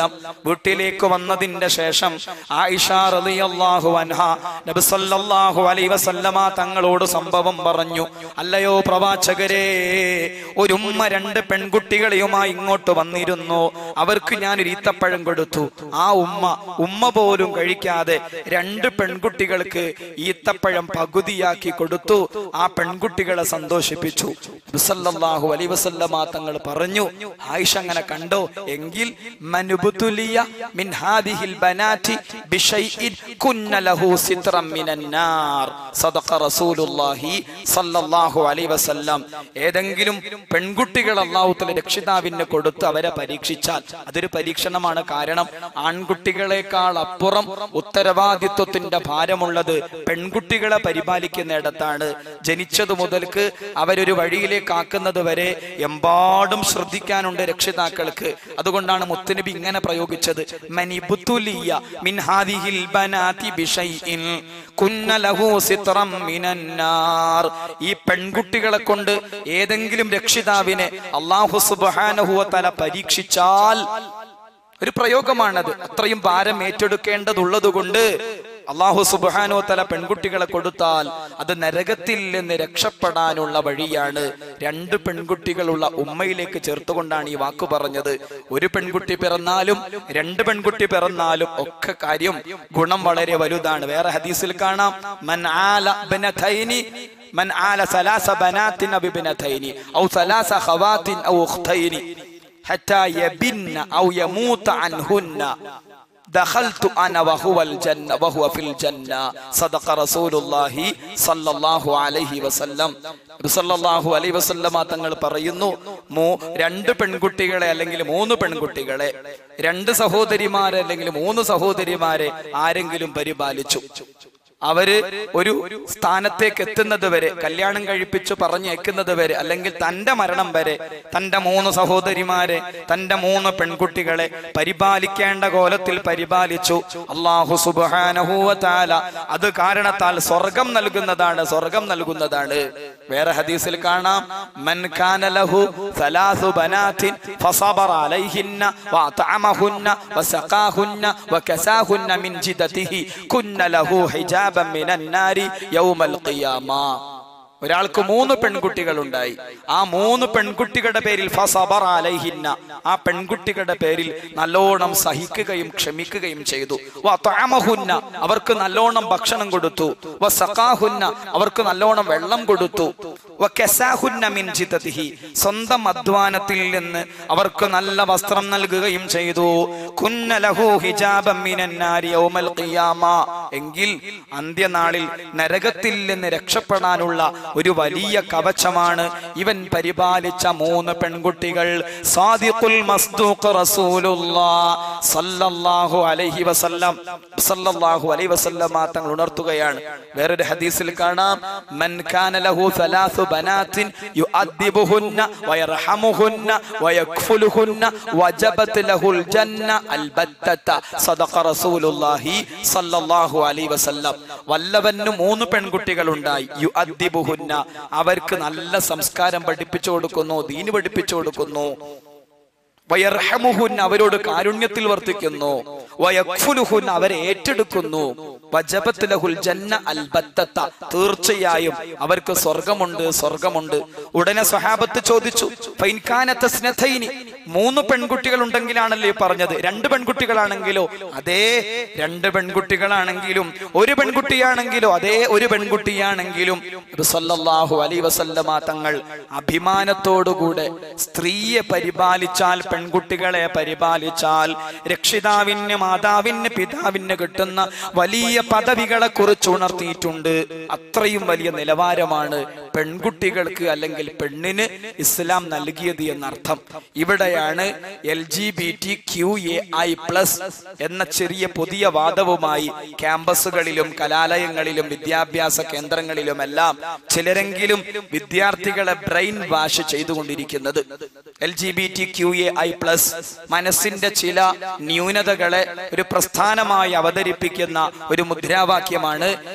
വസല്ലം വീട്ടിലേക്ക് വന്നതിന്റെ ശേഷം ആയിഷ റളിയല്ലാഹു അൻഹ നബി സല്ലല്ലാഹു അലൈഹി വസല്ലമ തങ്ങളോട് സംഭവം പറഞ്ഞു അല്ലയോ പ്രവാചകരെ ഒരു ഉമ്മ രണ്ട് പെൺകുട്ടികളെയുമായി ഇങ്ങോട്ട് വന്നിരുന്നു അവർക്ക് ഞാൻ ഒരു ഈത്തപ്പഴം കൊടുത്തു ആ ഉമ്മ ഉമ്മ പോലും കഴിക്കാതെ രണ്ട് പെൺകുട്ടികൾക്ക് ഈത്തപ്പഴം പകുതിയാക്കി കൊടുത്തു ആ പെൺകുട്ടികളെ സന്തോഷിപ്പിച്ചു സല്ലല്ലാഹു അലൈഹി വസല്ലമ തങ്ങൾ പറഞ്ഞു ആയിഷ അങ്ങനെ കണ്ടോ എങ്കിൽ മനുബുതുലിയ മിൻ ഹാദിഹിൽ ബനാതി ബിശൈഇൻ കുന്ന ലഹു സിത്രം മിനൻ നാർ സദഖ റസൂലുള്ളാഹി സല്ലല്ലാഹു അലൈഹി വസല്ലം ഏതെങ്കിലും പെൺകുട്ടികൾ അല്ലാഹു തആല രക്ഷിതാവിന് കൊടുത്ത് അവരെ പരീക്ഷിച്ചാൽ അതൊരു പരീക്ഷണമാണ് കാരണം ആൺകുട്ടികളെക്കാൾ അപ്പുറം ഉത്തരവാദിത്വത്തിന്റെ ഭാരമുള്ളത് പെൺകുട്ടികളെ പരിപാലിക്കുന്നിടത്താണ് ജനിച്ചതു മുതൽക്ക് അവരൊരു വഴിയിലേക്ക് ആക്കുന്നത് വരെ എമ്പാടും ശ്രദ്ധിക്കാനുണ്ട് രക്ഷിതാക്കൾക്ക് അതുകൊണ്ടാണ് മുത്തുനബി ഇങ്ങനെ പ്രയോഗിച്ചത് മനിബുത്തുലിയ മിൻ ഹാദിഹിൽ ബനാതി ബിശൈഇൻ കുന്ന ലഹു സിത്രം മിനൻ നാർ ഈ പെൺകുട്ടികളെ കൊണ്ട് ഏതെങ്കിലും രക്ഷിതാവിനെ അല്ലാഹു സുബ്ഹാനഹു വ തആല പരീക്ഷിച്ചാൽ ഒരു പ്രയോഗമാണത് അത്രയും ഭാരം ഏറ്റെടുക്കേണ്ടതുള്ളത് കൊണ്ട് അള്ളാഹു സുബാനോ തല പെൺകുട്ടികളെ കൊടുത്താൽ അത് നരകത്തിൽ നിന്ന് രക്ഷപ്പെടാനുള്ള വഴിയാണ് രണ്ട് പെൺകുട്ടികളുള്ള ഉമ്മയിലേക്ക് ചേർത്തുകൊണ്ടാണ് ഈ വാക്ക് പറഞ്ഞത് ഒരു പെൺകുട്ടി പിറന്നാലും രണ്ട് പെൺകുട്ടി പിറന്നാലും ഒക്കെ കാര്യം ഗുണം വളരെ വലുതാണ് വേറെ ഹദീസിൽ കാണാം മൻ ആല ബനഥൈനി മൻ ആല സലാസ ബനാത്തിൻ അബിബിനഥൈനി ഔ സലാസ ഖവാത്തിൻ ഔ ഉഖ്തൈനി حتى يبن أو يموت عنهن دخلت أنا وهو الجنة وهو في الجنة صدق رسول الله صلى الله عليه وسلم സല്ലല്ലാഹു അലൈഹി വസല്ലമ തങ്ങൾ പറയുന്നു മൂ രണ്ട് പെൺകുട്ടികളെ അല്ലെങ്കിൽ മൂന്ന് പെൺകുട്ടികളെ രണ്ട് സഹോദരിമാരെ അല്ലെങ്കിൽ മൂന്ന് സഹോദരിമാരെ ആരെങ്കിലും പരിപാലിച്ചു അവര് ഒരു സ്ഥാനത്തേക്ക് എത്തുന്നത് വരെ കല്യാണം കഴിപ്പിച്ച് പറഞ്ഞേക്കുന്നത് വരെ അല്ലെങ്കിൽ തന്റെ മരണം വരെ തന്റെ മൂന്ന് സഹോദരിമാരെ തന്റെ മൂന്ന് പെൺകുട്ടികളെ പരിപാലിക്കേണ്ട കോലത്തിൽ പരിപാലിച്ചു അള്ളാഹു സുബാനഹൂവത്താല അത് കാരണത്താൽ സ്വർഗം നൽകുന്നതാണ് സ്വർഗം നൽകുന്നതാണ് വേറെ ഹദീസിൽ കാണാം മൻ കാന ലഹു സലാസു ബനാത്തിൻ ഫസബറ അലൈഹിന്ന വഅതഅമഹുന്ന വസഖാഹുന്ന വകസാഹുന്ന മിൻ ജിദതിഹി കുന്ന ലഹു ഹിജാബൻ മിനൻ നാരി യൗമൽ ഖിയാമ ഒരാൾക്ക് മൂന്ന് പെൺകുട്ടികൾ ഉണ്ടായി ആ മൂന്ന് പെൺകുട്ടികളുടെ പേരിൽ ഫസബറ അലൈഹിന്ന ആ പെൺകുട്ടികളുടെ പേരിൽ നല്ലോണം സഹിക്കുകയും ക്ഷമിക്കുകയും ചെയ്തു വതഅമഹുന്ന അവർക്ക് നല്ലോണം ഭക്ഷണം കൊടുത്തു വസഖാഹുന്ന അവർക്ക് നല്ലോണം വെള്ളം കൊടുത്തു വകസാഹുന്ന മിൻ ജിതതിഹി സ്വന്തം അധ്വാനത്തിൽ നിന്ന് അവർക്ക് നല്ല വസ്ത്രം നൽകുകയും ചെയ്തു കുന്ന ലഹു ഹിജാബം മിനൻ നാരി യൗമൽ ഖിയാമ എങ്കിൽ അന്ത്യനാളിൽ നരകത്തിൽ നിന്ന് രക്ഷപ്പെടാനുള്ള ഒരു വലിയ കവചമാണ് ഇവൻ പരിപാലിച്ച മൂന്ന് പെൺകുട്ടികൾ സാദിഖുൽ മസ്ദൂഖ് റസൂലുള്ളാഹ് സല്ലല്ലാഹു അലൈഹി വസല്ലം സല്ലല്ലാഹു അലൈഹി വസല്ലം തങ്ങൾ ഉണർത്തുകയാണ് വേറൊരു ഹദീസിൽ കാണാം മൻ കാന ലഹു സലാസു ബനാത്തിൻ യുഅദ്ദിബുഹുന്ന വയർഹമുഹുന്ന വയക്ഫുലുഹുന്ന വജബത് ലഹുൽ ജന്ന അൽബത്തത സദഖ റസൂലുള്ളാഹി സല്ലല്ലാഹു അലൈഹി വസല്ലം വല്ലവന് മൂന്ന് പെൺകുട്ടികൾ ഉണ്ടായി യുഅദ്ദിബുഹുന്ന അവർക്ക് നല്ല സംസ്കാരം പഠിപ്പിച്ചു കൊടുക്കുന്നു ദീന് പഠിപ്പിച്ചു കൊടുക്കുന്നു വയർഹമുഹുൻ അവരോട് കാരുണ്യത്തിൽ വർത്തിക്കുന്നു വയക്ഫുലുഹുൻ അവരെ ഏറ്റെടുക്കുന്നു വജബത്ത് ലഹുൽ ജന്ന അൽബത്തത്ത തീർച്ചയായും അവർക്ക് സ്വർഗമുണ്ട് സ്വർഗമുണ്ട് ഉടനെ സ്വഹാബത്ത് ചോദിച്ചു ഫൈൻകാനത്ത സ്നഥൈനി മൂന്ന് പെൺകുട്ടികൾ ഉണ്ടെങ്കിലാണല്ലോ ഈ പറഞ്ഞത് രണ്ട് പെൺകുട്ടികളാണെങ്കിലോ അതേ രണ്ട് പെൺകുട്ടികളാണെങ്കിലും ഒരു പെൺകുട്ടിയാണെങ്കിലോ അതേ ഒരു പെൺകുട്ടിയാണെങ്കിലും നബി സല്ലല്ലാഹു അലൈഹി വസല്ലമ തങ്ങൾ അഭിമാനത്തോടുകൂടെ സ്ത്രീയെ പരിപാലിച്ചാൽ പെൺകുട്ടികളെ പരിപാലിച്ചാൽ രക്ഷിതാവിന് മാതാവിന് പിതാവിന് കിട്ടുന്ന വലിയ പദവികളെ കുറിച്ച് ഉണർത്തിയിട്ടുണ്ട് അത്രയും വലിയ നിലവാരമാണ് പെൺകുട്ടികൾക്ക് അല്ലെങ്കിൽ പെണ്ണിന് ഇസ്ലാം നൽകിയത് എന്നർത്ഥം ഇവിടെയാണ് L G B T Q A I plus എന്ന ചെറിയ പുതിയ വാദവുമായി ക്യാമ്പസുകളിലും കലാലയങ്ങളിലും വിദ്യാഭ്യാസ കേന്ദ്രങ്ങളിലുമെല്ലാം ചിലരെങ്കിലും വിദ്യാർത്ഥികളെ ബ്രെയിൻ വാഷ് ചെയ്തുകൊണ്ടിരിക്കുന്നത് L G B T Q A I plus മനസ്സിന്റെ ചില ന്യൂനതകളെ ഒരു പ്രസ്ഥാനമായി അവതരിപ്പിക്കുന്ന ഒരു മുദ്രാവാക്യമാണ്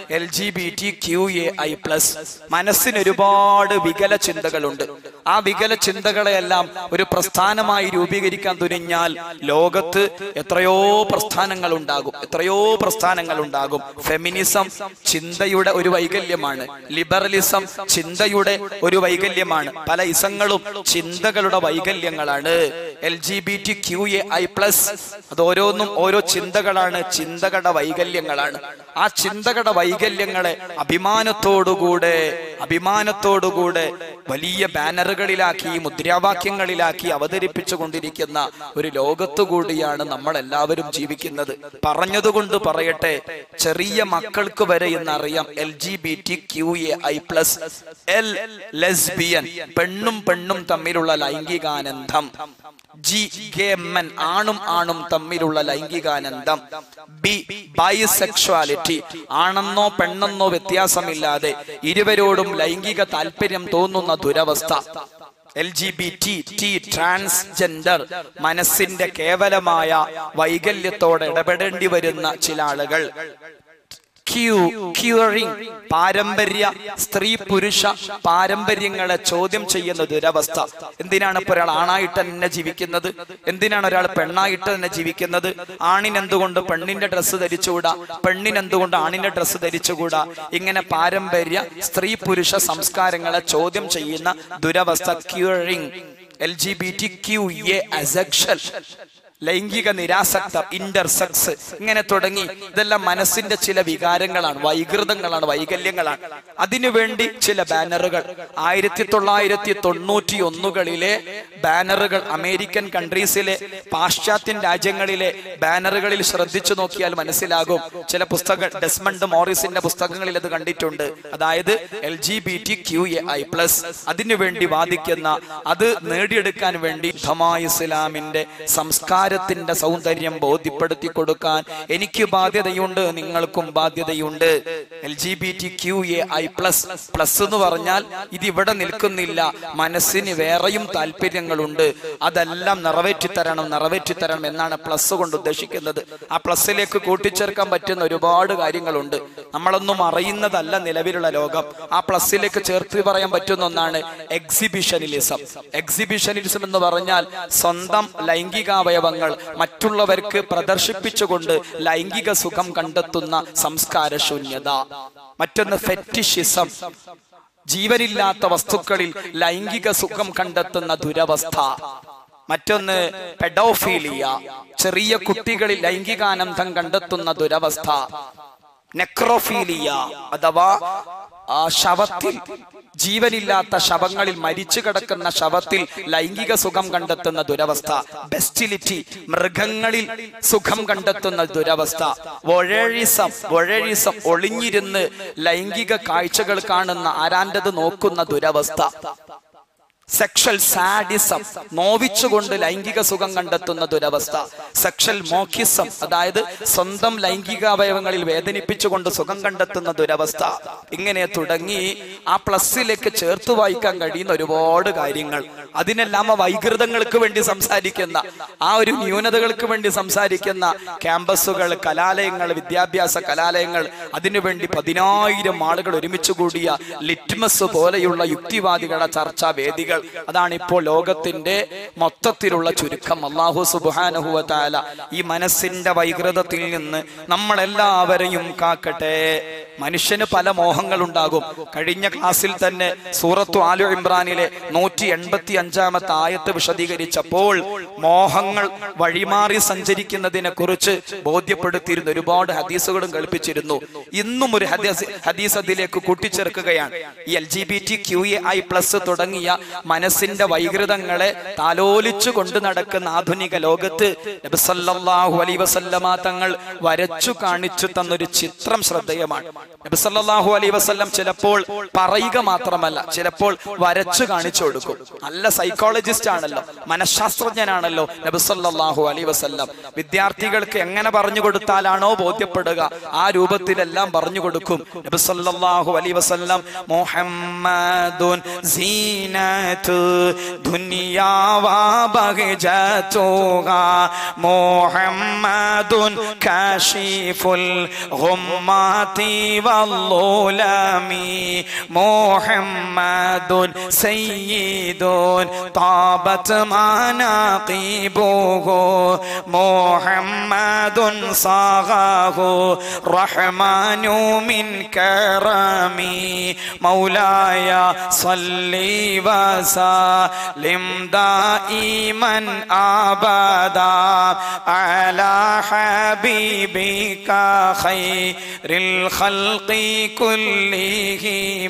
L G B T Q A I plus മനസ്സിന് ഒരുപാട് വികല ചിന്തകളുണ്ട് ആ വികല ചിന്തകളെയെല്ലാം ഒരു പ്രസ്ഥാനമായി രൂപീകരിക്കാൻ തുനിഞ്ഞാൽ ലോകത്ത് എത്രയോ പ്രസ്ഥാനങ്ങൾ ഉണ്ടാകും എത്രയോ പ്രസ്ഥാനങ്ങൾ ഉണ്ടാകും ഫെമിനിസം ചിന്തയുടെ ഒരു വൈകല്യമാണ് ലിബറലിസം ചിന്തയുടെ ഒരു വൈകല്യമാണ് പല ഇസങ്ങളും ചിന്തകളുടെ വൈകല്യങ്ങളാണ് L G B T Q A I plus അത് ഓരോന്നും ഓരോ ചിന്തകളാണ് ചിന്തകളുടെ വൈകല്യങ്ങളാണ് ആ ചിന്തകളുടെ വൈകല്യങ്ങളെ അഭിമാനത്തോടുകൂടെ അഭിമാനത്തോടുകൂടെ വലിയ ബാനറുകളിലാക്കി മുദ്രാവാക്യങ്ങളിലാക്കി അവതരിപ്പിച്ചു കൊണ്ടിരിക്കുന്ന ഒരു ലോകത്തു കൂടിയാണ് നമ്മൾ എല്ലാവരും ജീവിക്കുന്നത് പറഞ്ഞതുകൊണ്ട് പറയട്ടെ ചെറിയ മക്കൾക്ക് വരെ എന്നറിയാം L G B T Q A I plus L lesbian പെണ്ണും പെണ്ണും തമ്മിലുള്ള ലൈംഗികാനന്ദം ജി ഗേ മെൻ ആണും ആണും തമ്മിലുള്ള ലൈംഗികാനന്ദം ബി ബൈസെക്ഷുവാലിറ്റി ആണെന്നോ പെണ്ണെന്നോ വ്യത്യാസമില്ലാതെ ഇരുവരോടും ലൈംഗിക താല്പര്യം തോന്നുന്ന ദുരവസ്ഥ L G B T T transgender മനസ്സിന്റെ കേവലമായ വൈകല്യത്തോടെ ഇടപെടേണ്ടി വരുന്ന ചില ആളുകൾ ക്യൂ ക്യൂറിംഗ് പാരമ്പര്യ സ്ത്രീ പുരുഷ പാരമ്പര്യങ്ങളെ ചോദ്യം ചെയ്യുന്ന ദുരവസ്ഥ എന്തിനാണ് ഇപ്പൊ ഒരാൾ ആണായിട്ട് തന്നെ ജീവിക്കുന്നത് എന്തിനാണ് ഒരാൾ പെണ്ണായിട്ട് തന്നെ ജീവിക്കുന്നത് ആണിന് എന്തുകൊണ്ട് പെണ്ണിന്റെ ഡ്രസ്സ് ധരിച്ചുകൂടാ പെണ്ണിന് എന്തുകൊണ്ട് ആണിന്റെ ഡ്രസ്സ് ധരിച്ചുകൂടാ ഇങ്ങനെ പാരമ്പര്യ സ്ത്രീ പുരുഷ സംസ്കാരങ്ങളെ ചോദ്യം ചെയ്യുന്ന ദുരവസ്ഥ queering L G B T Q A asexual ലൈംഗിക നിരാസക്ത ഇന്റർസെക്സ് ഇങ്ങനെ തുടങ്ങി ഇതെല്ലാം മനസ്സിന്റെ ചില വികാരങ്ങളാണ് വൈകൃതങ്ങളാണ് വൈകല്യങ്ങളാണ് അതിനുവേണ്ടി ചില ബാനറുകൾ ആയിരത്തി തൊള്ളായിരത്തി തൊണ്ണൂറ്റി ഒന്നുകളിലെ ബാനറുകൾ അമേരിക്കൻ കൺട്രീസിലെ പാശ്ചാത്യൻ രാജ്യങ്ങളിലെ ബാനറുകളിൽ ശ്രദ്ധിച്ചു നോക്കിയാൽ മനസ്സിലാകും ചില പുസ്തക ഡെസ്മണ്ട് മോറിസിന്റെ പുസ്തകങ്ങളിൽ അത് കണ്ടിട്ടുണ്ട് അതായത് L G B T Q A I plus അതിനുവേണ്ടി വാദിക്കുന്ന അത് നേടിയെടുക്കാൻ വേണ്ടി ധമായ ഇസ്ലാമിന്റെ സംസ്കാരത്തിന്റെ സൗന്ദര്യം ബോധ്യപ്പെടുത്തി കൊടുക്കാൻ എനിക്ക് ബാധ്യതയുണ്ട് നിങ്ങൾക്കും ബാധ്യതയുണ്ട് L G B T Q A I plus plus എന്ന് പറഞ്ഞാൽ ഇത് ഇവിടെ നിൽക്കുന്നില്ല മനസ്സിന് വേറെയും താല്പര്യങ്ങളുണ്ട് അതെല്ലാം നിറവേറ്റിത്തരണം നിറവേറ്റിത്തരണം എന്നാണ് പ്ലസ് കൊണ്ട് ഉദ്ദേശിക്കുന്നത് ആ പ്ലസ്സിലേക്ക് കൂട്ടിച്ചേർക്കാൻ പറ്റുന്ന ഒരുപാട് കാര്യങ്ങളുണ്ട് നമ്മളൊന്നും അറിയുന്നതല്ല നിലവിലുള്ള ലോകം ആ പ്ലസ്സിലേക്ക് ചേർത്ത് പറയാൻ പറ്റുന്ന ഒന്നാണ് എക്സിബിഷനിലിസം എക്സിബിഷനിലിസം എന്ന് പറഞ്ഞാൽ സ്വന്തം ലൈംഗികാവയവങ്ങൾ മറ്റുള്ളവർക്ക് പ്രദർശിപ്പിച്ചുകൊണ്ട് ലൈംഗിക സുഖം കണ്ടെത്തുന്ന സംസ്കാര ശൂന്യത മറ്റൊന്ന് ഫെറ്റിഷിസം ജീവനില്ലാത്ത വസ്തുക്കളിൽ ലൈംഗിക സുഖം കണ്ടെത്തുന്ന ദുരവസ്ഥ മറ്റൊന്ന് പെഡോഫീലിയ ചെറിയ കുട്ടികളിൽ ലൈംഗികാനന്ദം കണ്ടെത്തുന്ന ദുരവസ്ഥ നെക്രോഫീലിയ അഥവാ ആ ശവത്തിൽ ജീവനില്ലാത്ത ശവങ്ങളിൽ മരിച്ചു കിടക്കുന്ന ശവത്തിൽ ലൈംഗിക സുഖം കണ്ടെത്തുന്ന ദുരവസ്ഥ ബെസ്റ്റിലിറ്റി മൃഗങ്ങളിൽ സുഖം കണ്ടെത്തുന്ന ദുരവസ്ഥ വൊഴഴിസം വൊഴഴിസം ഒളിഞ്ഞിരുന്ന് ലൈംഗിക കാഴ്ചകൾ കാണുന്ന ആരാൻ്റത് നോക്കുന്ന ദുരവസ്ഥ സെക്ഷൽ സാഡിസം നോവിച്ചുകൊണ്ട് ലൈംഗിക സുഖം കണ്ടെത്തുന്ന ദുരവസ്ഥ സെക്ഷൽ മോക്കിസം അതായത് സ്വന്തം ലൈംഗിക അവയവങ്ങളിൽ വേദനിപ്പിച്ചുകൊണ്ട് സുഖം കണ്ടെത്തുന്ന ദുരവസ്ഥ ഇങ്ങനെ തുടങ്ങി ആ പ്ലസ്സിലേക്ക് ചേർത്ത് വായിക്കാൻ കഴിയുന്ന ഒരുപാട് കാര്യങ്ങൾ അതിനെല്ലാം ആ വൈകൃതങ്ങൾക്ക് വേണ്ടി സംസാരിക്കുന്ന ആ ഒരു ന്യൂനതകൾക്ക് വേണ്ടി സംസാരിക്കുന്ന ക്യാമ്പസുകൾ കലാലയങ്ങൾ വിദ്യാഭ്യാസ കലാലയങ്ങൾ അതിനുവേണ്ടി പതിനായിരം ആളുകൾ ഒരുമിച്ച് കൂടിയ ലിറ്റ്മസ് പോലെയുള്ള യുക്തിവാദികളുടെ ചർച്ചാ വേദികൾ അതാണ് ഇപ്പോൾ ലോകത്തിന്റെ മൊത്തത്തിലുള്ള ചുരുക്കം അള്ളാഹു സുബാനഹുവ താല ഈ മനസ്സിന്റെ വൈകൃതത്തിൽ നിന്ന് നമ്മളെല്ലാവരെയും കാക്കട്ടെ മനുഷ്യന് പല മോഹങ്ങൾ ഉണ്ടാകും കഴിഞ്ഞ ക്ലാസ്സിൽ തന്നെ സൂറത്തു ആലു ഇമ്രാനിലെ നൂറ്റി എൺപത്തി അഞ്ചാമത്തെ ആയത്ത് വിശദീകരിച്ചപ്പോൾ മോഹങ്ങൾ വഴിമാറി സഞ്ചരിക്കുന്നതിനെ കുറിച്ച് ബോധ്യപ്പെടുത്തിയിരുന്ന ഒരുപാട് ഹദീസുകളും കൽപ്പിച്ചിരുന്നു ഇന്നും ഒരു ഹദീസ് ഹദീസ് അതിലേക്ക് കൂട്ടിച്ചേർക്കുകയാണ് ഈ L G B T Q A I plus തുടങ്ങിയ മനസ്സിന്റെ വൈകൃതങ്ങളെ താലോലിച്ചു കൊണ്ട് നടക്കുന്ന ആധുനിക ലോകത്ത് നബിസല്ലാഹു അലൈ വസല്ലമ തങ്ങൾ വരച്ചു കാണിച്ചു തന്നൊരു ചിത്രം ശ്രദ്ധേയമാണ് നബിസല്ലാഹു അലൈ വസല്ലം ചിലപ്പോൾ പറയുക മാത്രമല്ല ചിലപ്പോൾ വരച്ചു കാണിച്ചു കൊടുക്കും നല്ല സൈക്കോളജിസ്റ്റ് ആണല്ലോ മനഃശാസ്ത്രജ്ഞനാണല്ലോ നബിസല്ലാഹു അലൈ വസല്ലം വിദ്യാർത്ഥികൾക്ക് എങ്ങനെ പറഞ്ഞു കൊടുത്താലാണോ ബോധ്യപ്പെടുക ആ രൂപത്തിലെല്ലാം പറഞ്ഞു കൊടുക്കും നബിസല്ലാഹു അലൈ വസല്ലം മുഹമ്മദുൻ സീനത്തു ദുനിയാ വബഹജതുഹാ മുഹമ്മദുൻ കാശിഫുൽ ഗുമ്മാതി والظلم محمد سيد طابت مناقبه محمد صاغه الرحمن من كرمي مولاي صل وسلم دائما ابدا على حبيبك خير الخلق كلهم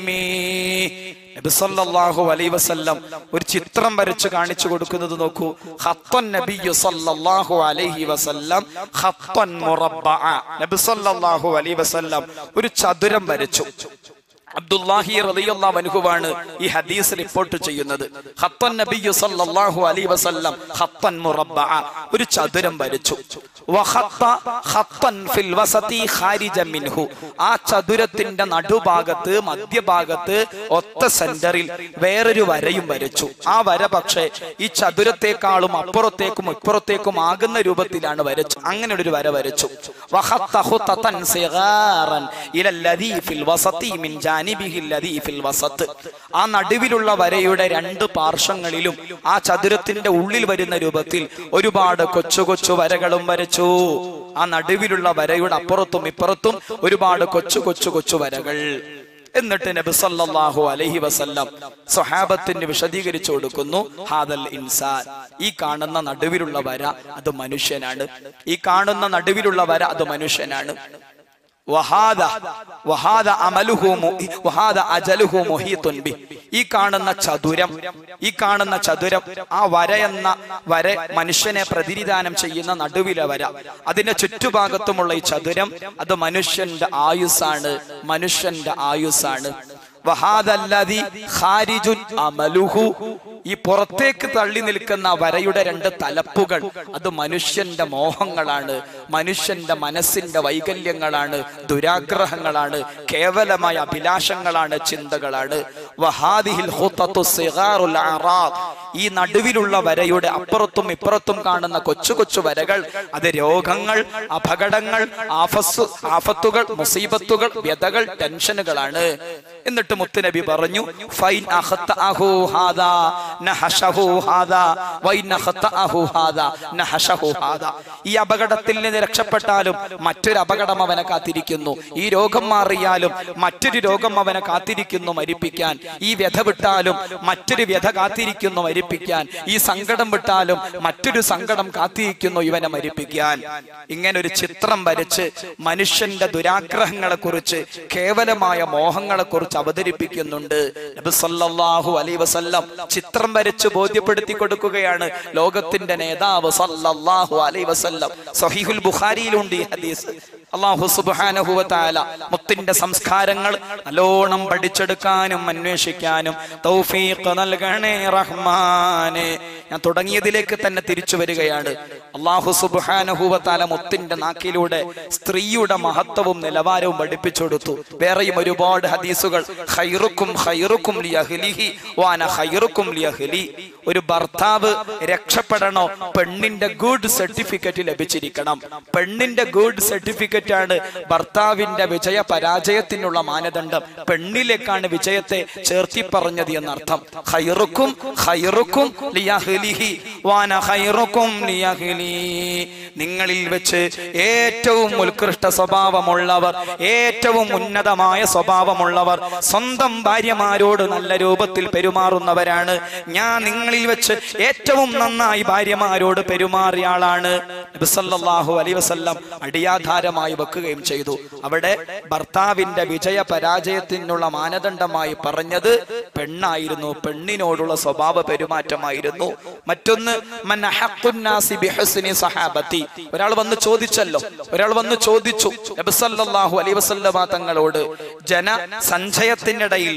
നബി സല്ലല്ലാഹു അലൈഹി വസല്ലം ഒരു ചിത്രം വരച്ച് കാണിച്ചു കൊടുക്കുന്നത് നോക്കൂ ഖത്തൻ നബിയു സല്ലല്ലാഹു അലൈഹി വസല്ലം ഖത്തൻ മുറബ്ബഅ നബി സല്ലല്ലാഹു അലൈഹി വസല്ലം ഒരു ചതുരം വരച്ചു അബ്ദുല്ലാഹി റളിയല്ലാഹു അൻഹുവാണ് ഈ ഹദീസ് റിപ്പോർട്ട് ചെയ്യുന്നത് ഖത്തൻ നബിയു സല്ലല്ലാഹു അലൈഹി വസല്ലം ഖത്തൻ മുറബ്ബഅ ഒരു ചതുരം വരച്ചു വഖത്ത ഖത്തൻ ഫിൽ വസതി ഖാരിജ മിൻഹു ആ ചതുരത്തിന്റെ നടുഭാഗത്ത് മധ്യഭാഗത്ത് ഒത്ത സെന്ററിൽ വേറൊരു വരയും വരച്ചു ആ വര പക്ഷേ ഈ ചതുരത്തെക്കാളും അപ്പുറത്തേക്കും ഇപ്പുറത്തേക്കും ആകുന്ന രൂപത്തിലാണ് വരച്ചു അങ്ങനെ ഒരു വര വരച്ചു വഖത്ത ഖുത്തൻ സിഗാറൻ ഇലല്ലദീ ഫിൽ വസതി മിൻ ജാനിബിഹി അല്ലദീ ഫിൽ വസത്ത് ആ നടുവിലുള്ള വരയുടെ രണ്ട് പാർശ്വങ്ങളിലും ആ ചതുരത്തിന്റെ ഉള്ളിൽ വരുന്ന രൂപത്തിൽ ഒരുപാട് കൊച്ചു കൊച്ചു വരകളും വരച്ചു ആ നടുവിലുള്ള വരയുടെ അപ്പുറത്തും ഇപ്പുറത്തും ഒരുപാട് കൊച്ചു കൊച്ചു കൊച്ചു വരകൾ എന്നിട്ട് നബി സല്ലല്ലാഹു അലൈഹി വസല്ലം സ്വഹാബത്തിന് വിശദീകരിച്ചു കൊടുക്കുന്നു ഹാദൽ ഇൻസാൻ ഈ കാണുന്ന നടുവിലുള്ള വര അത് മനുഷ്യനാണ് ഈ കാണുന്ന നടുവിലുള്ള വര അത് മനുഷ്യനാണ് വഹാദ വഹാദ അമലുഹു മുഹി- വഹാദ അജലുഹു മുഹീത്തുൻ ബി ഈ കാണുന്ന ചതുരം ഈ കാണുന്ന ചതുരം ആ വര എന്ന വര മനുഷ്യനെ പ്രതിനിധാനം ചെയ്യുന്ന നടുവിലെ വര അതിന്റെ ചുറ്റുഭാഗത്തുമുള്ള ഈ ചതുരം അത് മനുഷ്യന്റെ ആയുസ്സാണ് മനുഷ്യന്റെ ആയുസ്സാണ് വഹാദല്ലദി ഖാരിജുൻ അമലുഹു ഈ പുറത്തേക്ക് തള്ളി നിൽക്കുന്ന വരയുടെ രണ്ട് തലപ്പുകൾ അത് മനുഷ്യന്റെ മോഹങ്ങളാണ് മനുഷ്യന്റെ മനസ്സിന്റെ വൈകല്യങ്ങളാണ് ദുരാഗ്രഹങ്ങളാണ് കേവലമായ അഭിലാഷങ്ങളാണ് ചിന്തകളാണ് വഹാദിഹിൽ ഖുത്തത്തു സിഗാറുൽ അറാദ് ഈ നടുവിലുള്ള വരയുടെ അപ്പുറത്തും ഇപ്പുറത്തും കാണുന്ന കൊച്ചു കൊച്ചു വരകൾ അത് രോഗങ്ങൾ അപകടങ്ങൾ ആഫസ് ആഫത്തുകൾ മുസീബത്തുകൾ വ്യതകൾ ടെൻഷനുകളാണ് എന്നിട്ട് മുത്തുനബി പറഞ്ഞു ഫൈൻ അഖത്തഅഹു ഹാദാ നഹശഹു ഹാദാ വൈൻ അഖത്തഅഹു ഹാദാ നഹശഹു ഹാദാ ഈ അപകടത്തിൽ നിന്ന് രക്ഷപ്പെട്ടാലും മറ്റൊരു അപകടം അവനെ കാത്തിരിക്കുന്നു ഈ രോഗം മാറിയാലും മറ്റൊരു രോഗം അവനെ കാത്തിരിക്കുന്നു മരിപ്പിക്കാൻ ഈ വ്യഥ വിട്ടാലും മറ്റൊരു വ്യഥ കാത്തിരിക്കുന്നു മരിപ്പിക്കാൻ ഈ സങ്കടം വിട്ടാലും മറ്റൊരു സങ്കടം കാത്തിരിക്കുന്നു ഇവനെ മരിപ്പിക്കാൻ ഇങ്ങനെ ഒരു ചിത്രം വരച്ച് മനുഷ്യന്റെ ദുരാഗ്രഹങ്ങളെ കുറിച്ച് കേവലമായ മോഹങ്ങളെ കുറിച്ച് അവതരിപ്പിക്കുന്നുണ്ട് നബി സല്ലല്ലാഹു അലൈഹി വസല്ലം ചിത്രം വരച്ച് ബോധ്യപ്പെടുത്തി കൊടുക്കുകയാണ് ലോകത്തിന്റെ നേതാവ് സല്ലല്ലാഹു അലൈഹി വസല്ലം സഹീഹുൽ ബുഖാരിയിലുണ്ട് ഈ ഹദീസ് അള്ളാഹു സുബ്ഹാനഹു വ തആല മുത്തിന്റെ സംസ്കാരങ്ങൾ നല്ലോണം പഠിച്ചെടുക്കാനും അന്വേഷിക്കാനും തൗഫീഖ് നൽകണേ റഹ്മാനെ ഞാൻ തുടങ്ങിയതിലേക്ക് തന്നെ തിരിച്ചു വരികയാണ് അള്ളാഹു സുബ്ഹാനഹു വ തആല മുത്തിന്റെ നാക്കിലൂടെ സ്ത്രീയുടെ മഹത്വവും നിലവാരവും പഠിപ്പിച്ചു കൊടുത്തു വേറെയും ഒരുപാട് ഹദീസുകൾ ഖൈറുക്കും ഖൈറുക്കും ലിയഹ്ലിഹി വാന ഖൈറുക്കും ലിയഹ്ലി ഒരു ഭർത്താവ് രക്ഷപ്പെടണോ പെണ്ണിന്റെ ഗുഡ് സർട്ടിഫിക്കറ്റ് ലഭിച്ചിരിക്കണം പെണ്ണിന്റെ ഗുഡ് സർട്ടിഫിക്കറ്റ് ആണ് ഭർത്താവിന്റെ വിജയ പരാജയത്തിനുള്ള മാനദണ്ഡം പെണ്ണിലേക്കാണ് വിജയത്തെ ചേർത്തി പറഞ്ഞത് എന്നർത്ഥം ഖൈറുക്കും ഖൈറുക്കും ലിയഹ്ലിഹി വാന ഖൈറുക്കും ലിയഹ്ലി നിങ്ങളിൽ വെച്ച് ഏറ്റവും ഉത്കൃഷ്ട സ്വഭാവമുള്ളവർ ഏറ്റവും ഉന്നതമായ സ്വഭാവമുള്ളവർ സ്വന്തം ഭാര്യമാരോട് നല്ല രൂപത്തിൽ പെരുമാറുന്നവരാണ് ഞാൻ നിങ്ങളിൽ വെച്ച് ഏറ്റവും നന്നായി ഭാര്യമാരോട് പെരുമാറിയ ആളാണ് നബി സല്ലല്ലാഹു അലൈഹി വസല്ലം അടിയാധാരമായി വെക്കുകയും ചെയ്തു അവിടെ ഭർത്താവിന്റെ വിജയ പരാജയത്തിനുള്ള മാനദണ്ഡമായി പറഞ്ഞത് പെണ്ണായിരുന്നു പെണ്ണിനോടുള്ള സ്വഭാവ പെരുമാറ്റമായിരുന്നു മറ്റൊന്ന് മൻ അഹഖുൻ നാസി ബിഹുസ്നി സഹാബത്തി ഒരാൾ വന്ന് ചോദിച്ചല്ലോ ഒരാൾ വന്ന് ചോദിച്ചു നബി സല്ലല്ലാഹു അലൈഹി വസല്ലമ തങ്ങളോട് ജന സഞ്ചയത്തിനിടയിൽ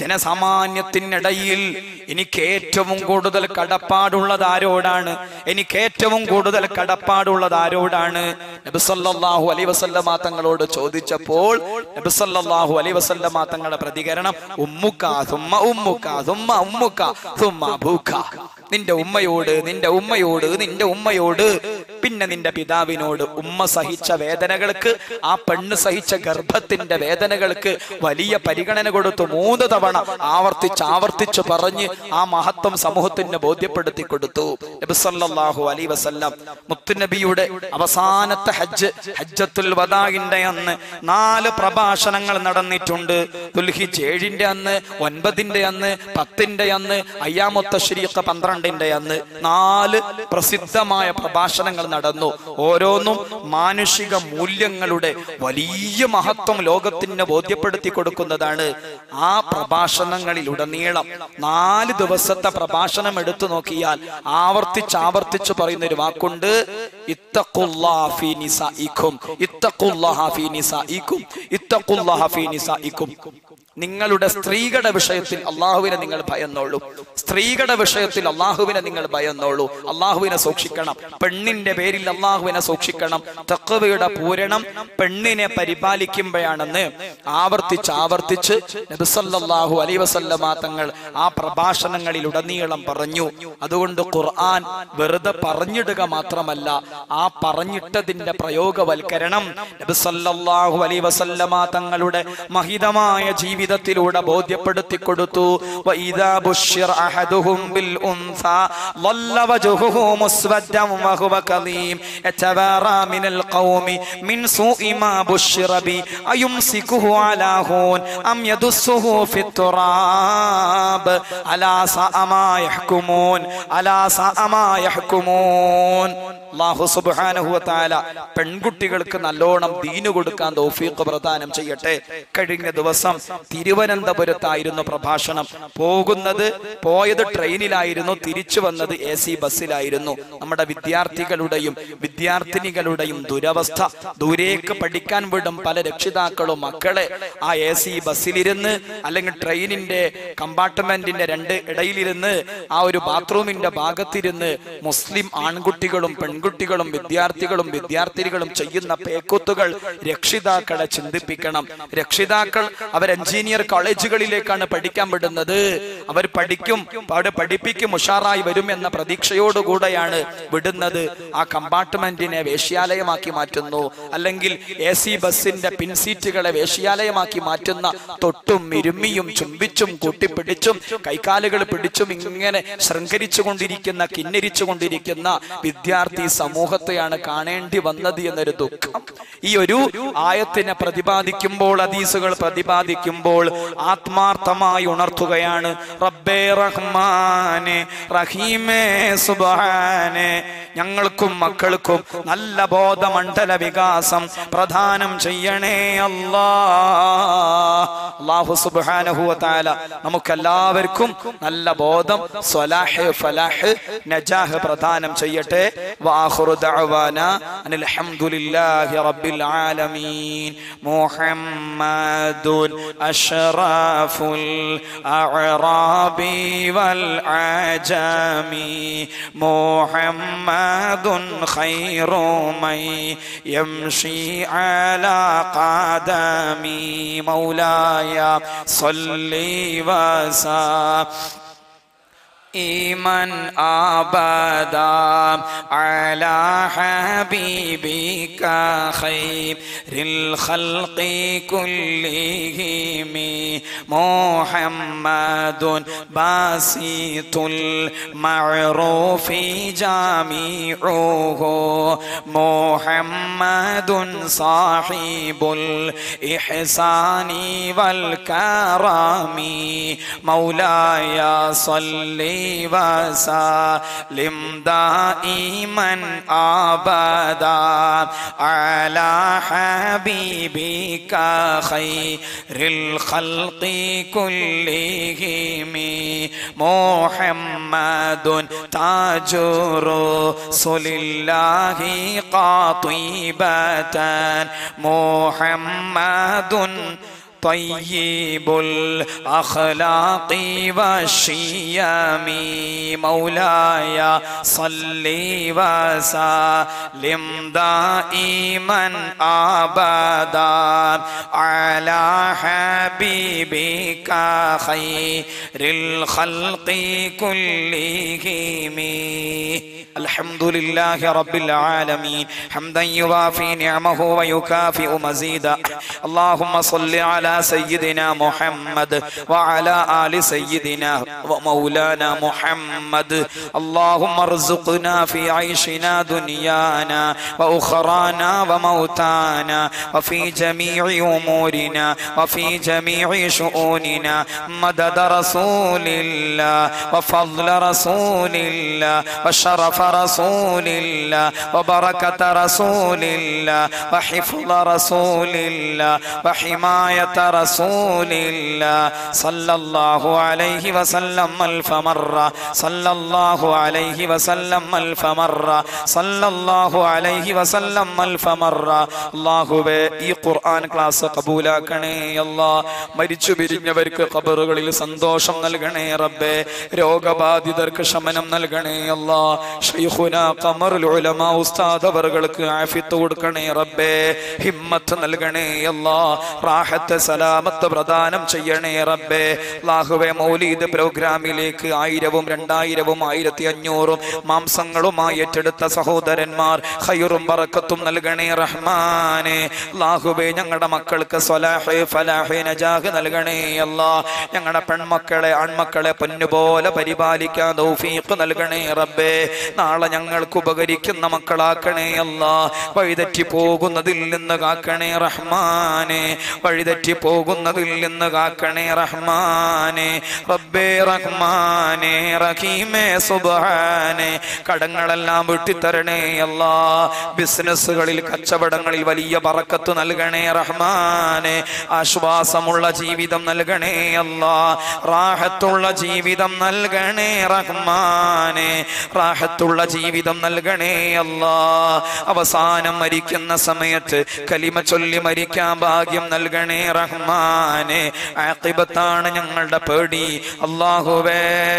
ജനസാമാന്യത്തിനിടയിൽ എനിക്ക് ഏറ്റവും കൂടുതൽ കടപ്പാടുള്ളത് ആരോടാണ് എനിക്ക് ഏറ്റവും കൂടുതൽ കടപ്പാടുള്ളത് ആരോടാണ് നബി സല്ലല്ലാഹു അലൈഹി വസല്ലമ തങ്ങളോട് ചോദിച്ചപ്പോൾ നബി സല്ലല്ലാഹു അലൈഹി വസല്ലമ തങ്ങളുടെ പ്രതികരണം ഉമ്മുക്ക സുമ്മ ഉമ്മുക്ക സുമ്മ ഉമ്മുക്ക സുമ്മ അബൂക്ക നിന്റെ ഉമ്മയോട് നിന്റെ ഉമ്മയോട് നിന്റെ ഉമ്മയോട് പിന്നെ നിന്റെ പിതാവിനോട് ഉമ്മ സഹിച്ച വേദനകൾക്ക് ആ പെണ്ണ് സഹിച്ച ഗർഭത്തിന്റെ വേദനകൾക്ക് വലിയ പരിഗണന കൊടുത്തു മൂന്ന് തവണ ആവർത്തിച്ച് ആവർത്തിച്ച് പറഞ്ഞ് ആ മഹത്വം സമൂഹത്തിന് ബോധ്യപ്പെടുത്തി കൊടുത്തു നബി സല്ലല്ലാഹു അലൈഹി വസല്ലം മുത്തുനബിയുടെ അവസാനത്തെ ഹജ്ജ് ഹജ്ജത്തുൽ വദാഇന്റെ അന്ന് നാല് പ്രഭാഷണങ്ങൾ നടന്നിട്ടുണ്ട് ദുൽഹിജ് ഏഴിന്റെ അന്ന് ഒൻപതിന്റെ അന്ന് പത്തിന്റെ അന്ന് അയ്യാമൊത്തശ്രീഖ് പന്ത്രണ്ടിന്റെ അന്ന് നാല് പ്രസിദ്ധമായ പ്രഭാഷണങ്ങൾ നടന്നു ഓരോന്നും മാനുഷിക മൂല്യങ്ങളുടെ വലിയ മഹത്വം ലോകത്തിന് ബോധ്യപ്പെടുത്തി കൊടുക്കുന്നതാണ് ആ പ്രഭാഷണങ്ങളിലുടനീളം നാല് ദിവസത്തെ പ്രഭാഷണം എടുത്തു നോക്കിയാൽ ആവർത്തിച്ച് ആവർത്തിച്ച് പറയുന്ന ഒരു വാക്കുണ്ട് ഇത്തഖുല്ലാഹ ഫീ നിസാഇക്കും ഇത്തഖുല്ലാഹ ഫീ നിസാഇക്കും ഇത്തഖുല്ലാഹ ഫീ നിസാഇക്കും നിങ്ങളുടെ സ്ത്രീകളുടെ വിഷയത്തിൽ അള്ളാഹുവിനെ നിങ്ങൾ ഭയന്നോളൂ സ്ത്രീകളുടെ വിഷയത്തിൽ അള്ളാഹുവിനെ നിങ്ങൾ ഭയന്നോളൂ അള്ളാഹുവിനെ സൂക്ഷിക്കണം പെണ്ണിന്റെ പേരിൽ അള്ളാഹുവിനെ സൂക്ഷിക്കണം തക്കവയുടെ പൂരണം പെണ്ണിനെ പരിപാലിക്കുമ്പോഴാണെന്ന് ആവർത്തിച്ച് ആവർത്തിച്ച് നബിസല്ലാഹു അലൈ വസല്ലമ തങ്ങൾ ആ പ്രഭാഷണങ്ങളിൽ ഉടനീളം പറഞ്ഞു അതുകൊണ്ട് ഖുർആൻ വെറുതെ പറഞ്ഞിടുക മാത്രമല്ല ആ പറഞ്ഞിട്ടതിന്റെ പ്രയോഗവൽക്കരണം നബിസല്ലാഹു അലൈ വസല്ലമ തങ്ങളുടെ മഹിതമായ ജീവിതത്തിലൂടെ ബോധ്യപ്പെടുത്തി കൊടുത്തു വഇദാ ബുശ്ശിറ അഹദുഹും ബിൽ ഉൻസാ ളല്ല വജ്ഹുഹു മുസ്വദ്ദൻ വഹുവ കദീം യതവാറാ മിനൽ ഖൗമി മിൻ സൂഇ മാ ബുശ്ശിറ ബി അയുംസികുഹു അലാ ഹൂൻ അം യദുസ്സുഹു ഫിത്തുറാബ് അലാ സഅ മാ യഹ്കുമൂൻ അലാ സഅ മാ യഹ്കുമൂൻ അല്ലാഹു സുബ്ഹാനഹു വ തആല പെൺകുട്ടികൾക്ക് നല്ലോണം ദീന് കൊടുക്കാൻ തൗഫീഖ് പ്രദാനം ചെയ്യട്ടെ കഴിഞ്ഞ ദിവസം തിരുവനന്തപുരത്തായിരുന്നു പ്രഭാഷണം പോകുന്നത് പോയത് ട്രെയിനിലായിരുന്നു തിരിച്ചു വന്നത് എ സി ബസ്സിലായിരുന്നു നമ്മുടെ വിദ്യാർത്ഥികളുടെയും വിദ്യാർത്ഥിനികളുടെയും ദുരവസ്ഥ ദൂരേക്ക് പഠിക്കാൻ വിടും പല രക്ഷിതാക്കളും മക്കളെ ആ എ സി ബസ്സിലിരുന്ന് അല്ലെങ്കിൽ ട്രെയിനിന്റെ കമ്പാർട്ട്മെന്റിന്റെ രണ്ട് ഇടയിലിരുന്ന് ആ ഒരു ബാത്റൂമിന്റെ ഭാഗത്തിരുന്ന് മുസ്ലിം ആൺകുട്ടികളും പെൺകുട്ടികളും വിദ്യാർത്ഥികളും വിദ്യാർത്ഥിനികളും ചെയ്യുന്ന പേക്കൂത്തുകൾ രക്ഷിതാക്കളെ ചിന്തിപ്പിക്കണം രക്ഷിതാക്കൾ അവർ എഞ്ചിനീയർ കോളേജുകളിലേക്കാണ് പഠിക്കാൻ വിടുന്നത് അവർ പഠിക്കും അവിടെ പഠിപ്പിക്കും ഉഷാറായി വരും എന്ന പ്രതീക്ഷയോടുകൂടെയാണ് വിടുന്നത് ആ കമ്പാർട്ട്മെന്റിനെ വേശ്യാലയമാക്കി മാറ്റുന്നു അല്ലെങ്കിൽ എ സി ബസിന്റെ പിൻസീറ്റുകളെ വേശ്യാലയമാക്കി മാറ്റുന്ന തൊട്ടും ഇരുമ്മിയും ചുംബിച്ചും കൂട്ടിപ്പിടിച്ചും കൈകാലുകൾ പിടിച്ചും ഇങ്ങനെ ശൃംഖരിച്ചു കൊണ്ടിരിക്കുന്ന കിന്നരിച്ചു കൊണ്ടിരിക്കുന്ന വിദ്യാർത്ഥി സമൂഹത്തെയാണ് കാണേണ്ടി വന്നത് എന്നൊരു ദുഃഖം ഈ ഒരു ആയത്തിനെ പ്രതിപാദിക്കുമ്പോൾ ഹദീസുകൾ പ്രതിപാദിക്കുമ്പോൾ ആത്മാർത്ഥമായി ഉണർത്തുകയാണ് റബ്ബേ റഹ്മാനെ റഹീമേ സുബ്ഹാനെ ഞങ്ങൾക്കും മക്കൾക്കും നല്ല ബോധമണ്ഡല വികാസം പ്രദാനം ചെയ്യണേ അല്ലാ അല്ലാഹു സുബ്ഹാനഹു വ തആല നമുക്കെല്ലാവർക്കും നല്ല ബോധം സ്വലാഹ് ഫലാഹ് നജാഹ് പ്രദാനം ചെയ്യട്ടെ വാഖിറു ദഅവാന അനിൽ ഹംദുലില്ലാഹി റബ്ബിൽ ആലമീൻ മുഹമ്മദുൻ അഷ്റഫുൽ അഅറാബി വൽ ആജമി മുഹമ്മദുൻ ഖൈറു മൻ യംശി അലാ ഖദമി മൗലായ صلي وسلم إيمان أبدا على حبيبك خير الخلق كلهم محمد باسط المعروف جامعه محمد صاحب الإحسان والكرم مولاي صل وسلم دائما أبدا على حبيبك خير الخلق كلهم محمد تاج رسول الله قاطبة محمد طيب الأخلاق والشيم مولاي صل وسلم دائما أبدا على حبيبك خير الخلق كلهم الحمد لله رب العالمين حمدا يوافي نعمه ويكافئ مزيدا اللهم صل على سيدنا محمد وعلى آل سيدنا ومولانا محمد اللهم ارزقنا في عيشنا دنيانا وأخرانا وموتانا وفي جميع أمورنا وفي جميع شؤوننا مدد رسول الله وفضل رسول الله وشرف رسول الله وبركة رسول الله وحفظ رسول الله وحماية رسول الله صلى الله عليه وسلم ألف مرة صلى الله عليه وسلم ألف مرة صلى الله عليه وسلم ألف مرة അള്ളാഹുവേ ഈ ഖുർആൻ ക്ലാസ് കബൂലാക്കണേ അല്ലാ മരിച്ചു പിരിഞ്ഞവർക്ക് ഖബറുകളിൽ സന്തോഷം നൽകണേ റബ്ബേ രോഗബാധിതർക്ക് ശമനം നൽകണേ അല്ലാ ഷൈഖുന ഖമറുൽ ഉലമ ഉസ്താദ് അവർക്ക് ആഫിത്ത് കൊടുക്കണേ റബ്ബേ ഹിമ്മത്ത് നൽകണേ അല്ലാ റാഹത്ത് സലാമത്ത് പ്രദാനം ചെയ്യണേ റബ്ബേ അല്ലാഹുവേ മൗലീദ് പ്രോഗ്രാമിലേക്ക് ആയിരവും രണ്ടായിരവും ആയിരത്തി അഞ്ഞൂറും മാംസങ്ങളുമായി ഏറ്റെടുത്ത സഹോദരന്മാർ ഖൈറും ബറക്കത്തും നൽകണേ റഹ്മാനെ അല്ലാഹുവേ ഞങ്ങളുടെ മക്കൾക്ക് സ്വലാഹ് ഫലാഹ് നജാഹ് നൽകണേ അല്ലാ ഞങ്ങളുടെ പെൺമക്കളെ ആൺമക്കളെ പൊന്നുപോലെ പരിപാലിക്കാൻ തൗഫീഖ് നൽകണേ റബ്ബേ നാളെ ഞങ്ങൾക്ക് ഉപകരിക്കുന്ന മക്കളാക്കണേ അല്ലാ വഴിതെറ്റി പോകുന്നതിൽ നിന്ന് കാക്കണേ റഹ്മാനെ വഴിതെറ്റി പോകുന്നതിൽ നിന്ന് കാക്കണേ റഹ്മാനെ റബ്ബേ റഹ്മാനെ റഹീമേ സുബ്ഹാനെ കടങ്ങളെല്ലാം വിട്ടിത്തരണേ അല്ലാ ബിസിനസ്സുകളിൽ കച്ചവടങ്ങളിൽ വലിയ ബറക്കത്ത് നൽകണേ റഹ്മാനെ ആശ്വാസമുള്ള ജീവിതം നൽകണേ അല്ലാ റാഹത്തുള്ള ജീവിതം നൽകണേ റഹ്മാനെ റാഹത്തുള്ള ജീവിതം നൽകണേ അല്ലാ അവസാനം മരിക്കുന്ന സമയത്ത് കലിമ ചൊല്ലി മരിക്കാൻ ഭാഗ്യം നൽകണേ റഹ്മാനെ ആഖിബത്താണ് ഞങ്ങളുടെ പേടി അള്ളാഹുവേ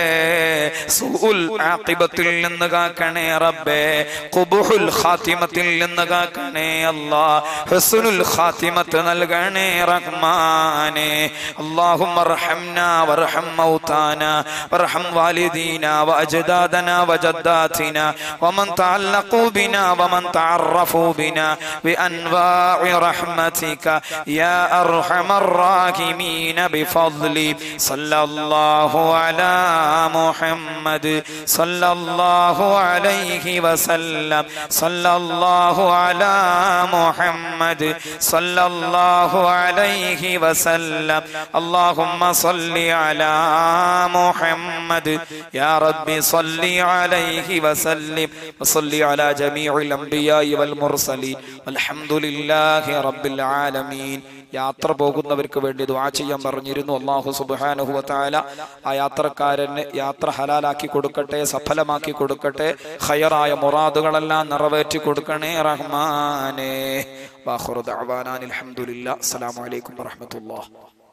സൂൽ ആഖിബത്തിൽ നിന്ന് കാക്കണേ റബ്ബേ ഖുബുഹുൽ ഖാത്തിമത്തിൽ നിന്ന് കാക്കണേ അല്ലാ ഹുസ്നുൽ ഖാത്തിമത്ത് നൽകണേ റഹ്മാനെ اللهم ارحمنا وارحم موتانا وارحم والدينا واجدادنا وجداتنا ومن تعلقوا بنا ومن تعرفوا بنا بانواع رحمتك يا ارحم الراحمين بفضل صلى الله على محمد صلى الله عليه وسلم صلى الله على محمد صلى الله عليه وسلم اللهم صل على محمد يا ربي صل عليه وسلم وصل على جميع الأنبياء والمرسلين والحمد لله رب العالمين യാത്ര പോകുന്നവർക്ക് വേണ്ടി ദുആ ചെയ്യാൻ പറഞ്ഞിരുന്നു അള്ളാഹു സുബ്ഹാനഹു വതആല ആ യാത്രക്കാരന് യാത്ര ഹലാലാക്കി കൊടുക്കട്ടെ സഫലമാക്കി കൊടുക്കട്ടെ ഖയറായ മുറാദുകളെല്ലാം നിറവേറ്റി കൊടുക്കണേ റഹ്മാനേ വാഖിറു ദഅവാനാ അൽഹംദുലില്ലാ അസ്സലാമു അലൈക്കും വറഹ്മത്തുള്ളാഹി